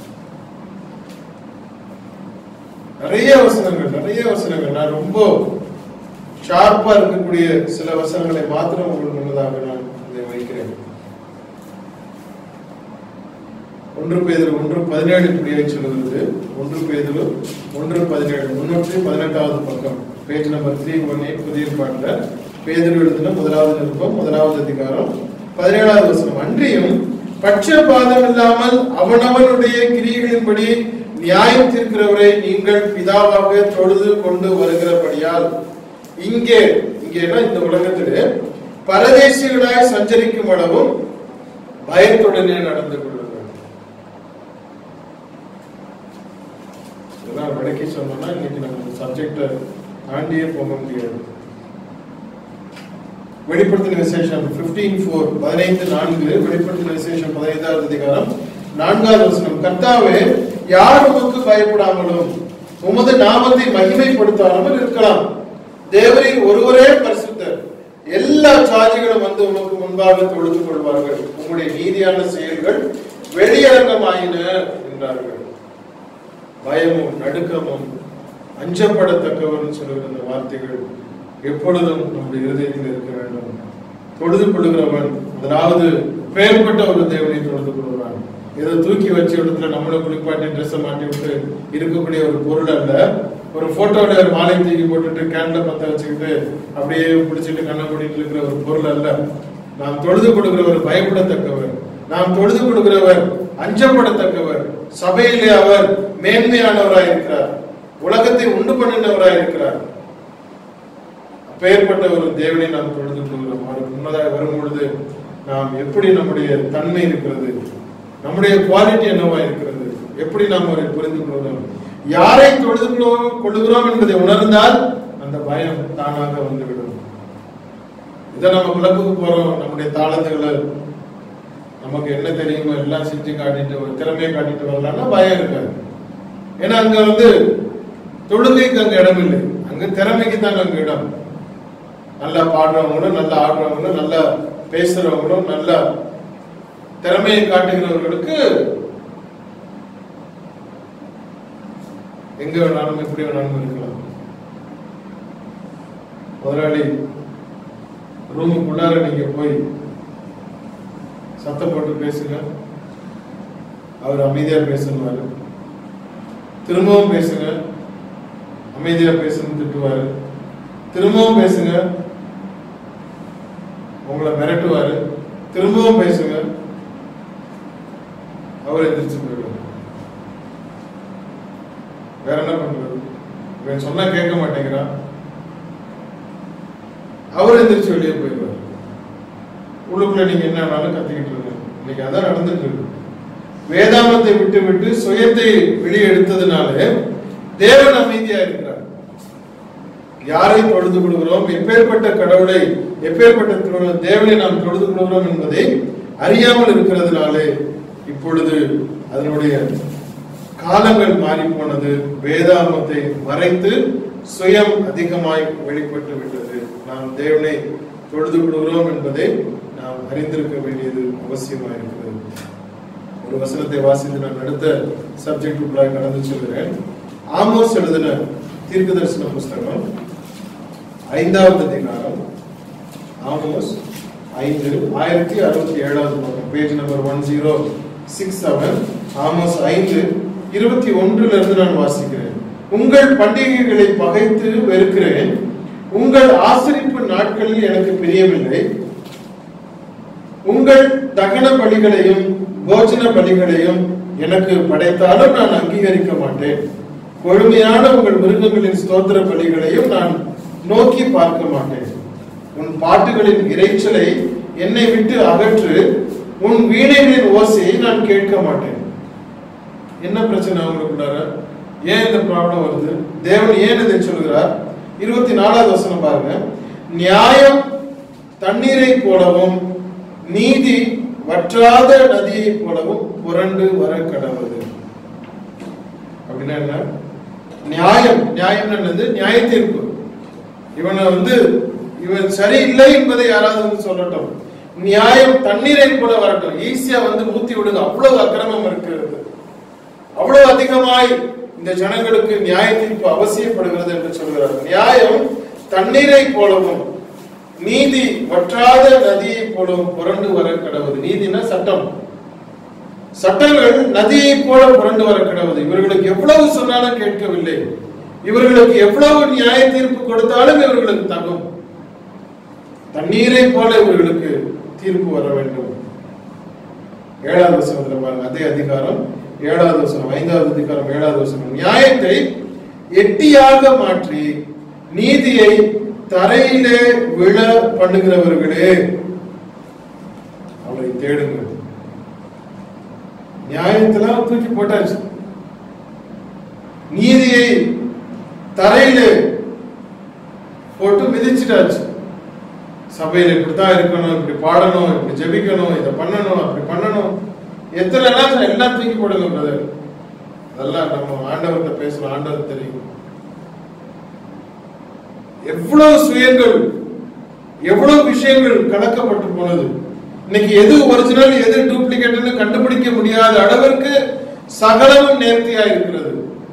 நிறைய வசனங்கள் நிறைய வசனங்கள் நான் ரொம்ப ஷார்ப்பா இருக்கக்கூடிய சில வசனங்களை மாத்திரம் உங்களுக்கு முன்னதாக நான் இதை வைக்கிறேன் ஒன்று பேதில் ஒன்று பதினேழு இப்படியே சொல்லுகிறது ஒன்று பேதில் ஒன்று பதினேழு முன்னூற்றி பதினெட்டாவது பக்கம் page number three one eight புதிய பாட்டுல பேதில் எழுதின முதலாவது நிருப்பம் முதலாவது அதிகாரம் பதினேழாவது வசனம் அன்றியும் பட்சபாதம் இல்லாமல் அவனவனுடைய கிரியைகளின்படி நியாயம் தீர்க்கிறவரை நீங்கள் பிதாவாக தொழுது கொண்டு வருகிறபடியால் இங்கே இங்கேனா இந்த உலகத்திலே பரதேசிகளாய் சஞ்சரிக்கும் அளவும் பயத்துடனே நடந்து கொள்ளுங்கள் இதெல்லாம் விளக்கி சொன்னோம்னா இன்னைக்கு நம்ம சப்ஜெக்ட தாண்டியே போக முடியாது வெளிப்படுத்தின விசேஷம் 15 ஃபோர் பதினைந்து நான்கு வெளிப்படுத்தின விசேஷம் பதினைந்தாவது அதிகாரம் நான்காவது வசனம் கர்த்தாவே யார் உமக்கு பயப்படாமலும் உமது நாமத்தை மகிமைப்படுத்தாமல் இருக்கலாம் தேவரின் ஒருவரே பரிசுத்தர் எல்லா சாட்சிகளும் வந்து உமக்கு முன்பாக தொழுது கொள்வார்கள் உங்களுடைய நீதியான செயல்கள் வெளியரங்கமாயின என்றார்கள் பயமும் நடுக்கமும் அஞ்சப்படத்தக்கவர்னு சொல்லுகிற இந்த வார்த்தைகள் எப்பொழுதும் நம்முடைய இருதயத்தில் இருக்க வேண்டும் தொழுது கொள்ளுகிறவன் முதலாவது பெயர்பட்ட ஒரு தேவனை தொழுது கொள்கிறான் ஏதோ தூக்கி வச்ச இடத்துல நம்மளை குளிப்பாட்டி ட்ரெஸ்ஸை மாட்டி விட்டு இருக்கக்கூடிய ஒரு பொருள் அல்ல ஒரு போட்டோல ஒரு மாலை தூக்கி போட்டுட்டு கேன்ல பத்த வச்சுக்கிட்டு அப்படியே பிடிச்சிட்டு கண்ணை மூடிட்டு இருக்கிற ஒரு பொருள் அல்ல நாம் தொழுது கொடுக்கிறவர் பயப்படத்தக்கவர் நாம் தொழுது கொடுக்கிறவர் அஞ்சப்படத்தக்கவர் சபையிலே அவர் மேன்மையானவராய் இருக்கிறார் உலகத்தை உண்டு பண்ணினவராய் இருக்கிறார் பெயர்பட்ட ஒரு தேவனை நாம் தொழுது கொள்கிறோம் அவருக்கு முன்னதாக வரும் பொழுது நாம் எப்படி நம்முடைய தன்மை இருக்கிறது நம்முடைய குவாலிட்டி என்னவா இருக்கிறது எப்படி நாம் அவரை புரிந்து கொள்கிறோம் யாரை தொழுது கொள்கிறோம் கொள்ளுகிறோம் என்பதை உணர்ந்தால் அந்த பயம் தானாக வந்துவிடும் இதை நம்ம கிளப்புக்கு போறோம் நம்முடைய தாளந்துகளை நமக்கு என்ன தெரியுமோ எல்லாம் செஞ்சு காட்டிட்டு ஒரு திறமையை காட்டிட்டு வரலாம்னா பயம் இருக்காது ஏன்னா அங்க வந்து தொழுகைக்கு அங்க இடம் இல்லை அங்க திறமைக்கு தான் அங்க இடம் நல்லா பாடுறவங்களும் நல்லா ஆடுறவங்களும் நல்லா பேசுறவங்களும் நல்லா திறமையை காட்டுகிறவர்களுக்கு எங்க வேணாலும் எப்படி வேணாலும் இருக்கலாம் முதலாளி ரூமுக்குள்ளார நீங்க போய் சத்தம் போட்டு பேசுங்க அவர் அமைதியா பேசணுவாரு திரும்பவும் பேசுங்க அமைதியா பேசணும் திட்டுவாரு திரும்பவும் பேசுங்க உங்களை மிரட்டுவாரு திரும்பவும் பேசுங்க அவர் எந்திரிச்சு போயிடுவார் வேற என்ன பண்றது இவன் சொன்னா கேட்க மாட்டேங்கிறான் அவர் எந்திரிச்சு வெளியே போயிடுவார் உள்ளுக்குள்ள நீங்க என்ன வேணாலும் கத்திக்கிட்டு இருங்க இன்னைக்கு அதான் நடந்துட்டு இருக்கு வேதாமத்தை விட்டு விட்டு சுயத்தை வெளியே எடுத்ததுனால தேவன் அமைதியா இருக்கிறார் யாரை தொழுது கொள்கிறோம் எப்பேற்பட்ட கடவுளை எப்பேற்பட்ட தொழு- தேவனை நாம் தொழுது கொள்கிறோம் என்பதை அறியாமல் இருக்கிறதுனாலே இப்பொழுது அதனுடைய காலங்கள் மாறி போனது வேதாமத்தை மறைத்து சுயம் அதிகமாய் வெளிப்பட்டு விட்டது நாம் தேவனை தொழுது கொள்கிறோம் என்பதை நாம் அறிந்திருக்க வேண்டியது அவசியமாக இருக்கிறது ஒரு வசனத்தை வாசித்து நான் அடுத்த சப்ஜெக்டுக்குள்ளாக கடந்து செல்கிறேன் ஆமோஸ் எழுதின தீர்க்க தரிசன புஸ்தகம் ஐந்தாவது அதிகாரம் ஆமோஸ் ஐந்து ஆயிரத்தி அறுபத்தி ஏழாவது பக்கம் page number one zero six seven ஆமோஸ் ஐந்து இருபத்தி ஒன்றுல இருந்து நான் வாசிக்கிறேன் உங்கள் பண்டிகைகளை பகைத்து வெறுக்கிறேன் உங்கள் ஆசரிப்பு நாட்களில் எனக்கு பிரியமில்லை உங்கள் தகன பலிகளையும் போஜன பலிகளையும் எனக்கு படைத்தாலும் நான் அங்கீகரிக்க மாட்டேன் கொழுமையான உங்கள் மிருகங்களின் ஸ்தோத்திர பலிகளையும் நான் நோக்கி பார்க்க மாட்டேன் உன் பாட்டுகளின் இரைச்சலை என்னை விட்டு அகற்று உன் வீணைகளின் ஓசையை நான் கேட்க மாட்டேன் என்ன பிரச்சனை அவங்களுக்குள்ளார ஏன் இந்த ப்ராப்ளம் வருது தேவன் ஏன் இதை சொல்கிறார் இருபத்தி நாலாவது வசனம் பாருங்க நியாயம் தண்ணீரை போலவும் நீதி வற்றாத நதியை போலவும் புரண்டு வர கடவுது அப்படின்னா என்ன நியாயம் நியாயம் என்னது நியாய தீர்ப்பு இவனை வந்து இவன் சரியில்லை என்பதை யாராவது வந்து சொல்லட்டும் நியாயம் தண்ணீரை போல வரட்டும் ஈஸியா வந்து ஊத்தி விடுங்க அவ்வளவு அக்கிரமம் இருக்கிறது அவ்வளவு அதிகமாய் இந்த ஜனங்களுக்கு நியாய தீர்ப்பு அவசியப்படுகிறது என்று சொல்கிறார் நியாயம் தண்ணீரை போலவும் நீதி வற்றாத நதியை போலவும் புரண்டு வர கடவுது நீதினா சட்டம் சட்டங்கள் நதியை போல புரண்டு வர கிடவது இவர்களுக்கு எவ்வளவு சொன்னாலும் கேட்கவில்லை இவர்களுக்கு எவ்வளவு நியாய தீர்ப்பு கொடுத்தாலும் இவர்களுக்கு தகும் தண்ணீரை போல இவர்களுக்கு தீர்ப்பு வர வேண்டும் ஏழாவது வசனத்துல பாருங்க அதே அதிகாரம் ஏழாவது வசனம் ஐந்தாவது அதிகாரம் ஏழாவது வசனம் நியாயத்தை எட்டியாக மாற்றி நீதியை தரையிலே விழ பண்ணுகிறவர்களே அவரை தேடுங்கள் நியாயத்தெல்லாம் தூக்கி போட்டாச்சு நீதியை தரையில போட்டு மிதிச்சிட்டாச்சு சபையில இப்படித்தான் இருக்கணும் இப்படி பாடணும் இப்படி ஜெபிக்கணும் இதை பண்ணணும் அப்படி பண்ணணும் எத்தனை நாள் எல்லாம் தூக்கி போடுங்க பிரதர் அதெல்லாம் நம்ம ஆண்டவர்கிட்ட பேசுறோம் ஆண்டவர் தெரியும் எவ்வளவு சுயங்கள் எவ்வளவு விஷயங்கள் கலக்கப்பட்டு போனது இன்னைக்கு எது ஒரிஜினல் எது டூப்ளிகேட்னு கண்டுபிடிக்க முடியாத அளவிற்கு சகலமும் நேர்த்தியா இருக்கிறது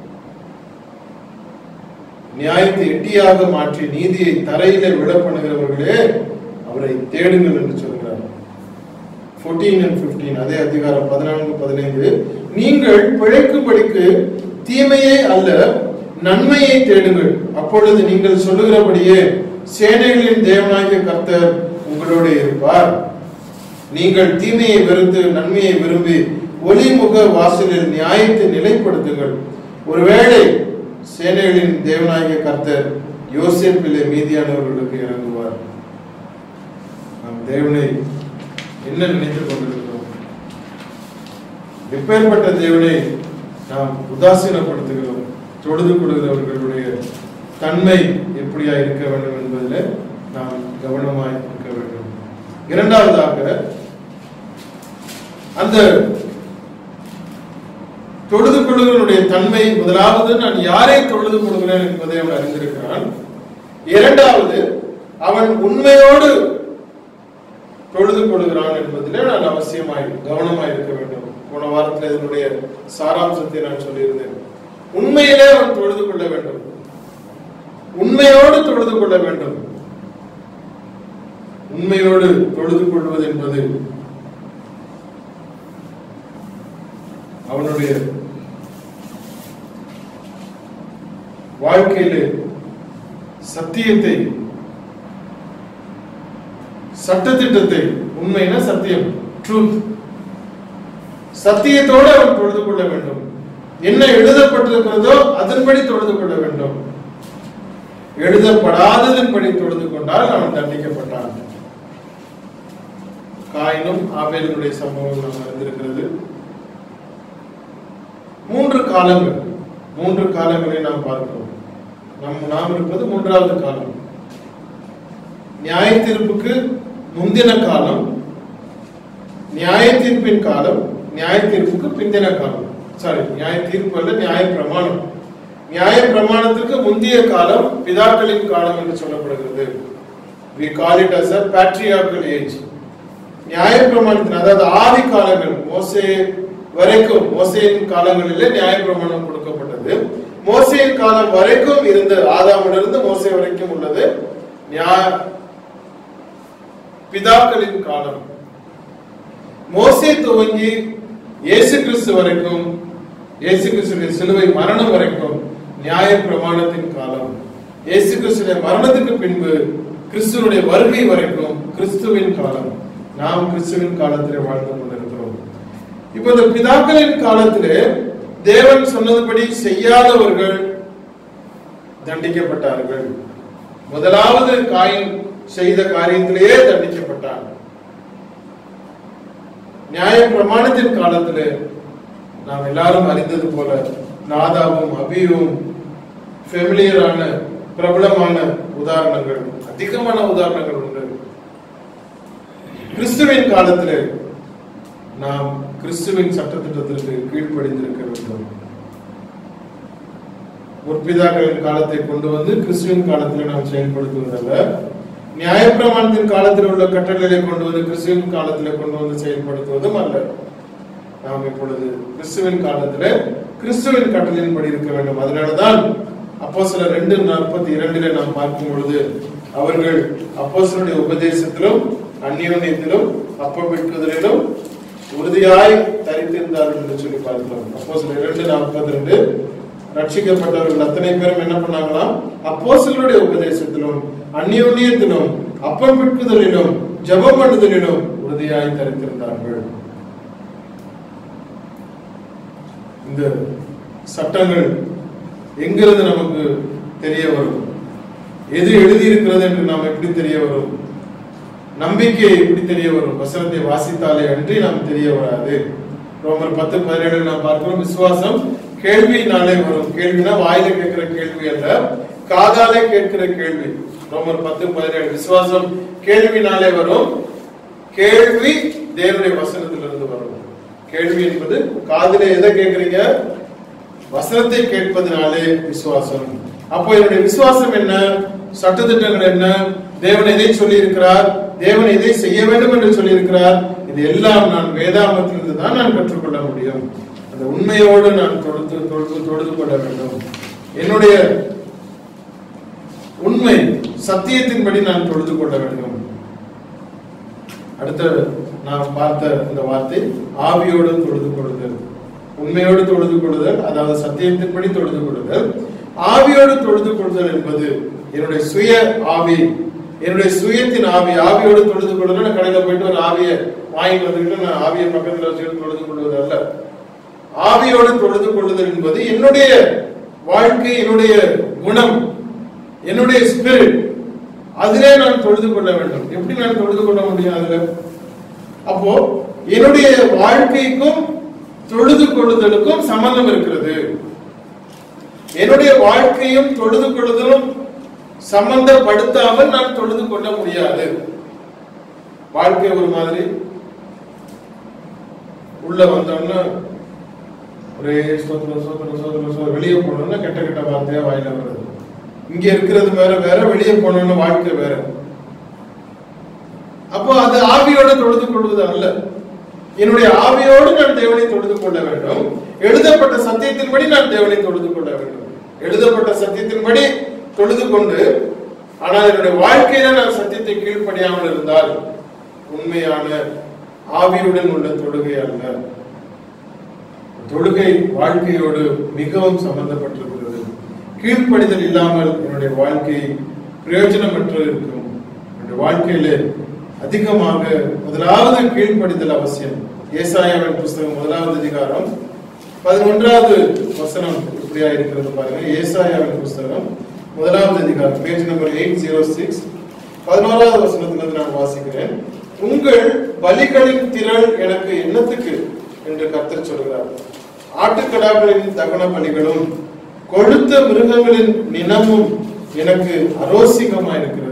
நியாயத்தை எட்டியாக மாற்றி நீதியை தரையிலே விழ பண்ணுகிறவர்களே அவரை தேடுங்கள் என்று சொல்கிறார் 14 and 15 அதே அதிகாரம் பதினான்கு பதினைந்து நீங்கள் பிழைக்கும்படிக்கு தீமையை அல்ல நன்மையை தேடுங்கள் அப்பொழுது நீங்கள் சொல்லுகிறபடியே சேனைகளின் தேவனாகிய கர்த்தர் உங்களோடு இருப்பார் நீங்கள் தீமையை வெறுத்து நன்மையை விரும்பி ஒளிமுக வாசலில் நியாயத்தை நிலைப்படுத்துங்கள் ஒருவேளை சேனைகளின் தேவனாகிய கர்த்தர் யோசேப்பிலே மீதியானவர்களுக்கு இறங்குவார் நாம் தேவனை என்ன நினைத்துக் கொண்டிருக்கிறோம் எப்பேற்பட்ட தேவனை நாம் உதாசீனப்படுத்துகிறோம் தொழுது கொடுக்கிறவர்களுடைய தன்மை எப்படியா இருக்க வேண்டும் என்பதில் நாம் கவனமாய் இருக்க வேண்டும் இரண்டாவதாக அந்த தொழுது கொள்ளுகிறனுடைய தன்மை முதலாவது நான் யாரை தொழுது கொள்கிறேன் என்பதை அவன் அறிந்திருக்கிறான் இரண்டாவது அவன் உண்மையோடு தொழுது கொள்கிறான் என்பதிலே நான் அவசியமாய் கவனமாய் இருக்க வேண்டும் போன வாரத்தில் இதனுடைய சாராம்சத்தை நான் சொல்லியிருந்தேன் உண்மையிலே அவன் தொழுது கொள்ள வேண்டும் உண்மையோடு தொழுது கொள்ள வேண்டும் உண்மையோடு தொழுது கொள்வது என்பது அவனுடைய வாழ்க்கையிலே சத்தியத்தை சட்டத்திட்டத்தை உண்மைனா சத்தியம் ட்ரூத் சத்தியத்தோடு அவன் தொழுது கொள்ள வேண்டும் என்ன எழுதப்பட்டிருக்கிறதோ அதன்படி தொழுது கொள்ள வேண்டும் எழுதப்படாததன்படி தொழுது கொண்டால் அவன் தண்டிக்கப்பட்டான் காயினும் ஆபேலினுடைய சம்பவம் நாம் அறிந்திருக்கிறது மூன்று காலங்கள் மூன்று காலங்களை நாம் பார்க்கிறோம் நம் நாம் இருப்பது மூன்றாவது காலம் நியாய தீர்ப்புக்கு முந்தின காலம் நியாய தீர்ப்பின் காலம் நியாய தீர்ப்புக்கு பிந்தின காலம் சாரி நியாய தீர்ப்பு அல்ல நியாய பிரமாணம் நியாய பிரமாணத்திற்கு முந்தைய காலம் பிதாக்களின் காலம் என்று சொல்லப்படுகிறது we call it as a patriarchal age நியாய பிரமாணத்தின் அதாவது ஆதி காலங்கள் மோசே வரைக்கும் மோசேயின் காலங்களிலே நியாய பிரமாணம் கொடுக்கப்பட்டது மோசேயின் காலம் வரைக்கும் இருந்த ஆதாமிலிருந்து மோசே வரைக்கும் உள்ளது நியாய பிதாக்களின் காலம் மோசே துவங்கி இயேசு கிறிஸ்து வரைக்கும் இயேசு கிறிஸ்துவின் சிலுவை மரணம் வரைக்கும் நியாய பிரமாணத்தின் காலம் இயேசு கிறிஸ்துடைய மரணத்துக்கு பின்பு கிறிஸ்துவனுடைய வருகை வரைக்கும் கிறிஸ்துவின் காலம் நாம் கிறிஸ்துவின் காலத்திலே வாழ்ந்து கொண்டிருக்கிறோம் இப்ப இந்த பிதாக்களின் காலத்திலே தேவன் சொன்னதுபடி செய்யாதவர்கள் தண்டிக்கப்பட்டார்கள் முதலாவது காயின் செய்த காரியத்திலேயே தண்டிக்கப்பட்டார் நியாய பிரமாணத்தின் காலத்திலே நாம் எல்லாரும் அறிந்தது போல நாதாவும் அபியும் ஃபெமிலியரான பிரபலமான உதாரணங்கள் அதிகமான உதாரணங்கள் உண்டு கிறிஸ்துவின் காலத்திலே நாம் கிறிஸ்துவின் சட்டத்திட்டத்திற்கு கீழ்ப்படிந்திருக்க வேண்டும் முற்பிதாக்களின் காலத்தை கொண்டு வந்து கிறிஸ்துவின் காலத்தில் நாம் செயல்படுத்துவதல்ல நியாயப்பிரமாணத்தின் காலத்தில் உள்ள கட்டளைகளை கொண்டு வந்து கிறிஸ்துவின் காலத்தில் கொண்டு வந்து செயல்படுத்துவதும் அல்ல நாம் இப்பொழுது கிறிஸ்துவின் காலத்துல கிறிஸ்துவின் கட்டளையின்படி இருக்க வேண்டும் அதனாலதான் அப்போ சில ரெண்டு நாற்பத்தி இரண்டிலே நாம் பார்க்கும் பொழுது அவர்கள் அப்போ உபதேசத்திலும் அந்நியோன்யத்திலும் அப்பம் விற்குதலிலும் உறுதியாய் தரித்திருந்தார்கள் என்று சொல்லி பார்க்கிறோம் அப்போ சில இரண்டு நாற்பத்தி ரெண்டு ரட்சிக்கப்பட்டவர்கள் அத்தனை பேரும் என்ன பண்ணாங்களாம் அப்போஸ்தலருடைய உபதேசத்திலும் அந்நியோன்யத்திலும் அப்பம் விற்குதலிலும் ஜெபம் பண்ணுதலிலும் உறுதியாய் தரித்திருந்தார்கள் இந்த சட்டங்கள் எங்கிருந்து நமக்கு தெரிய வரும் எது எழுதியிருக்கிறது என்று நாம் எப்படி தெரிய வரும் நம்பிக்கை எப்படி தெரிய வரும் வசனத்தை வாசித்தாலே அன்றி நாம் தெரிய வராது ரோமர் பத்து பதினேழு நாம் பார்க்கிறோம் விசுவாசம் கேள்வியினாலே வரும் கேள்வினா வாயில கேட்கிற கேள்வி அல்ல காதாலே கேட்கிற கேள்வி ரோமர் பத்து பதினேழு விசுவாசம் கேள்வினாலே வரும் கேள்வி தேவனுடைய வசனத்திலிருந்து வரும் கேள்வி என்பது காதிலே எதை கேட்கிறீங்க வசனத்தை கேட்பதனாலே விசுவாசம் அப்போ என்னுடைய விசுவாசம் என்ன சட்டத்திட்டங்கள் என்ன தேவன் எதை சொல்லி இருக்கிறார் தேவன் எதை செய்ய வேண்டும் என்று சொல்லி இருக்கிறார் இது எல்லாம் நான் வேதாமத்திலிருந்து தான் நான் கற்றுக்கொள்ள முடியும் அந்த உண்மையோடு நான் தொடுத்து தொடுத்து தொடுத்து கொள்ள வேண்டும் என்னுடைய உண்மை சத்தியத்தின்படி நான் தொழுது கொள்ள வேண்டும் அடுத்த நாம் பார்த்த இந்த வார்த்தை ஆவியோடு தொழுது கொள்ளுதல் உண்மையோடு தொழுது கொள்ளுதல் அதாவது சத்தியத்தின்படி தொழுது கொள்ளுதல் ஆவியோடு தொழுது கொள்ளுதல் என்பது என்னுடைய சுய ஆவி என்னுடைய சுயத்தின் ஆவி ஆவியோடு தொழுது கொள்ளுதல் நான் கடையில போயிட்டு ஒரு ஆவியை வாங்கிட்டு வந்துக்கிட்டு நான் ஆவியை பக்கத்துல வச்சுக்கிட்டு தொழுது கொள்வது அல்ல ஆவியோடு தொழுது கொள்ளுதல் என்பது என்னுடைய வாழ்க்கை என்னுடைய குணம் என்னுடைய ஸ்பிரிட் அதிலே நான் தொழுது கொள்ள வேண்டும் எப்படி நான் தொழுது கொள்ள முடியும் அதுல அப்போ என்னுடைய வாழ்க்கைக்கும் தொழுது கொள்ளுதலுக்கும் சம்பந்தம் இருக்கிறது என்னுடைய வாழ்க்கையும் தொழுது கொள்ளுதலும் சம்பந்தப்படுத்தாமல் நான் தொழுது கொள்ள முடியாது வாழ்க்கை ஒரு மாதிரி உள்ள வந்தோன்னா ஒரே சோதனை சோதனை சோதனை சோதனை வெளியே போனோம்னா கெட்ட கெட்ட வார்த்தையா வாயில வருது இங்க இருக்கிறது வேற வேற வெளியே போனோம்னா வாழ்க்கை வேற அப்போ அது ஆவியோட தொழுது கொள்வது அல்ல என்னுடைய ஆவியோடு நான் தேவனை தொழுது கொள்ள வேண்டும் எழுதப்பட்ட சத்தியத்தின்படி நான் தேவனை தொழுது கொள்ள வேண்டும் எழுதப்பட்ட சத்தியத்தின்படி தொழுது கொண்டு ஆனால் என்னுடைய வாழ்க்கையில நான் சத்தியத்தை கீழ்ப்படியாமல் இருந்தால் உண்மையான ஆவியுடன் உள்ள தொழுகை அல்ல தொழுகை வாழ்க்கையோடு மிகவும் சம்பந்தப்பட்டிருக்கிறது கீழ்ப்படிதல் இல்லாமல் என்னுடைய வாழ்க்கை பிரயோஜனமற்று இருக்கும் என்னுடைய வாழ்க்கையிலே அதிகமாக முதலாவது கீழ்ப்படிதல் அவசியம் ஏசாயாவின் புஸ்தகம் முதலாவது அதிகாரம் பதினொன்றாவது வசனம் இப்படியா இருக்கிறது பாருங்க ஏசாயாவின் புஸ்தகம் முதலாவது அதிகாரம் page number eight zero six பதினோராவது வசனத்திலிருந்து நான் வாசிக்கிறேன் உங்கள் பலிகளின் திரள் எனக்கு என்னத்துக்கு என்று கர்த்தர் சொல்கிறார் ஆட்டுக்கடாக்களின் தகன பலிகளும் கொழுத்த மிருகங்களின் நினமும் எனக்கு அரோசிகமாயிருக்கிறது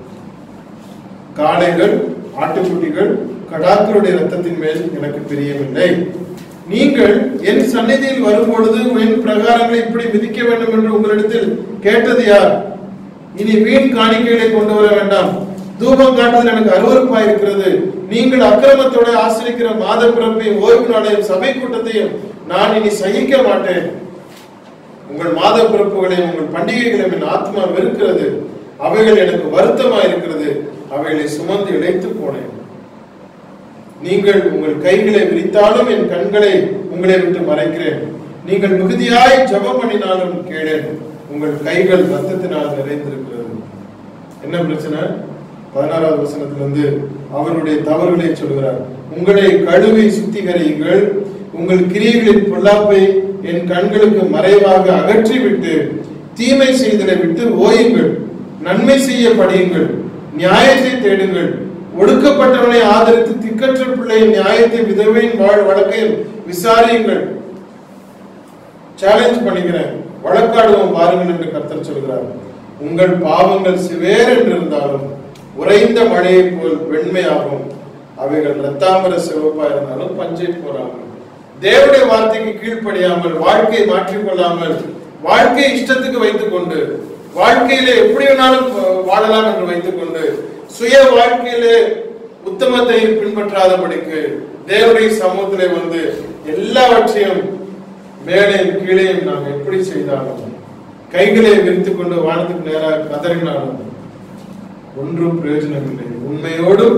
காளைகள் ஆட்டுக்குட்டிகள் கடாக்களுடைய ரத்தத்தின் மேல் எனக்கு பிரியமில்லை நீங்கள் என் சந்நிதியில் வரும்பொழுது என் பிரகாரங்களை இப்படி விதிக்க வேண்டும் என்று உங்களிடத்தில் கேட்டது யார் இனி வீண் காணிக்கைகளை கொண்டு வர வேண்டாம் தூபம் காட்டுதல் எனக்கு அருவருப்பா இருக்கிறது நீங்கள் அக்கிரமத்தோட ஆசிரிக்கிற மாத பிறப்பையும் ஓய்வு நாளையும் சபை கூட்டத்தையும் நான் இனி சகிக்க மாட்டேன் உங்கள் மாத பிறப்புகளையும் உங்கள் பண்டிகைகளையும் என் ஆத்மா வெறுக்கிறது அவைகள் எனக்கு வருத்தமா இருக்கிறது அவைகளை சுமந்து இழைத்து போனேன் நீங்கள் உங்கள் கைகளை விரித்தாலும் என் கண்களை உங்களை விட்டு மறைக்கிறேன் நீங்கள் மிகுதியாய் ஜெபம் பண்ணினாலும் கேளேன் உங்கள் கைகள் ரத்தத்தினால் நிறைந்திருக்கிறது என்ன பிரச்சனை பதினாறாவது வசனத்திலிருந்து அவருடைய தவறுகளை சொல்கிறார் உங்களை கழுவி சுத்திகரியுங்கள் உங்கள் கிரியைகளின் பொல்லாப்பை என் கண்களுக்கு மறைவாக அகற்றிவிட்டு தீமை செய்தலை விட்டு ஓயுங்கள் நன்மை செய்ய படியுங்கள் நியாயத்தை தேடுங்கள் ஒடுக்கப்பட்டவனை ஆதரித்து திக்கற்ற பிள்ளையின் நியாயத்தை விதவையின் வாழ் வழக்கையும் விசாரியுங்கள் சேலஞ்ச் பண்ணிக்கிறேன் வழக்காடுவோம் பாருங்கள் என்று கர்த்தர் சொல்கிறார் உங்கள் பாவங்கள் சிவேர் என்று இருந்தாலும் உறைந்த மழையைப் போல் வெண்மையாகும் அவைகள் ரத்தாம்பர சிவப்பா இருந்தாலும் பஞ்சை போறாமல் தேவனுடைய வார்த்தைக்கு கீழ்ப்படியாமல் வாழ்க்கையை மாற்றிக்கொள்ளாமல் வாழ்க்கையை இஷ்டத்துக்கு வைத்துக் கொண்டு வாழ்க்கையிலே எப்படி வேணாலும் வாழலாம் என்று வைத்துக் கொண்டு சுய வாழ்க்கையிலே உத்தமத்தை பின்பற்றாதபடிக்கு தேவனுடைய சமூகத்திலே வந்து எல்லாவற்றையும் மேலையும் கீழையும் நாம் எப்படி செய்தாலும் கைகளை விரித்துக் கொண்டு வானத்துக்கு நேராக கதறினாலும் ஒன்றும் பிரயோஜனம் இல்லை உண்மையோடும்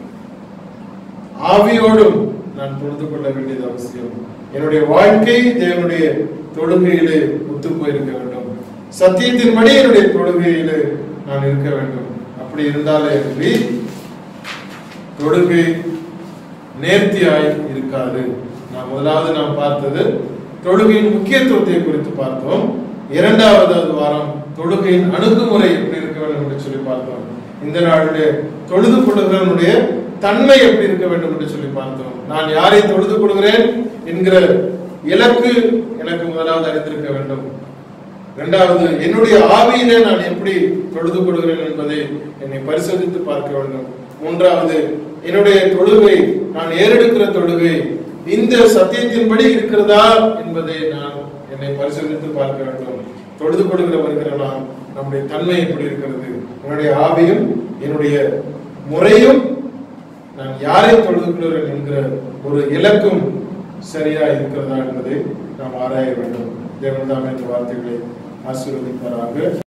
ஆவியோடும் நான் தொழுது கொள்ள வேண்டியது அவசியம் என்னுடைய வாழ்க்கை தேவனுடைய தொழுகையிலே ஒத்து போயிருக்க வேண்டும் சத்தியத்தின்படி என்னுடைய தொழுகையிலே நான் இருக்க வேண்டும் அப்படி இருந்தாலே அன்றி தொழுகை நேர்த்தியாய் இருக்காது நான் முதலாவது நாம் பார்த்தது தொழுகையின் முக்கியத்துவத்தை குறித்து பார்த்தோம் இரண்டாவது வாரம் தொழுகையின் அணுகுமுறை எப்படி இருக்க வேண்டும் என்று சொல்லி பார்த்தோம் இந்த நாளிலே தொழுது கொள்ளுகிறவனுடைய தன்மை எப்படி இருக்க வேண்டும் என்று சொல்லி பார்த்தோம் நான் யாரை தொழுது கொள்கிறேன் என்கிற இலக்கு எனக்கு முதலாவது அறிந்திருக்க வேண்டும் இரண்டாவது என்னுடைய ஆவியிலே நான் எப்படி தொழுது கொள்கிறேன் என்பதை என்னை பரிசோதித்து பார்க்க வேண்டும் மூன்றாவது என்னுடைய தொழுகை நான் ஏறெடுக்கிற தொழுகை இந்த சத்தியத்தின்படி இருக்கிறதா என்பதை நான் என்னை பரிசோதித்து பார்க்க வேண்டும் தொழுது கொடுக்கிற வருகிற நாம் நம்முடைய தன்மை எப்படி இருக்கிறது என்னுடைய ஆவியும் என்னுடைய முறையும் நான் யாரை தொழுது கொள்கிறேன் என்கிற ஒரு இலக்கும் சரியா இருக்கிறதா என்பதை நாம் ஆராய வேண்டும் தேவன் தாமே இந்த வார்த்தைகளை ஆசீர்வதிப்பாராக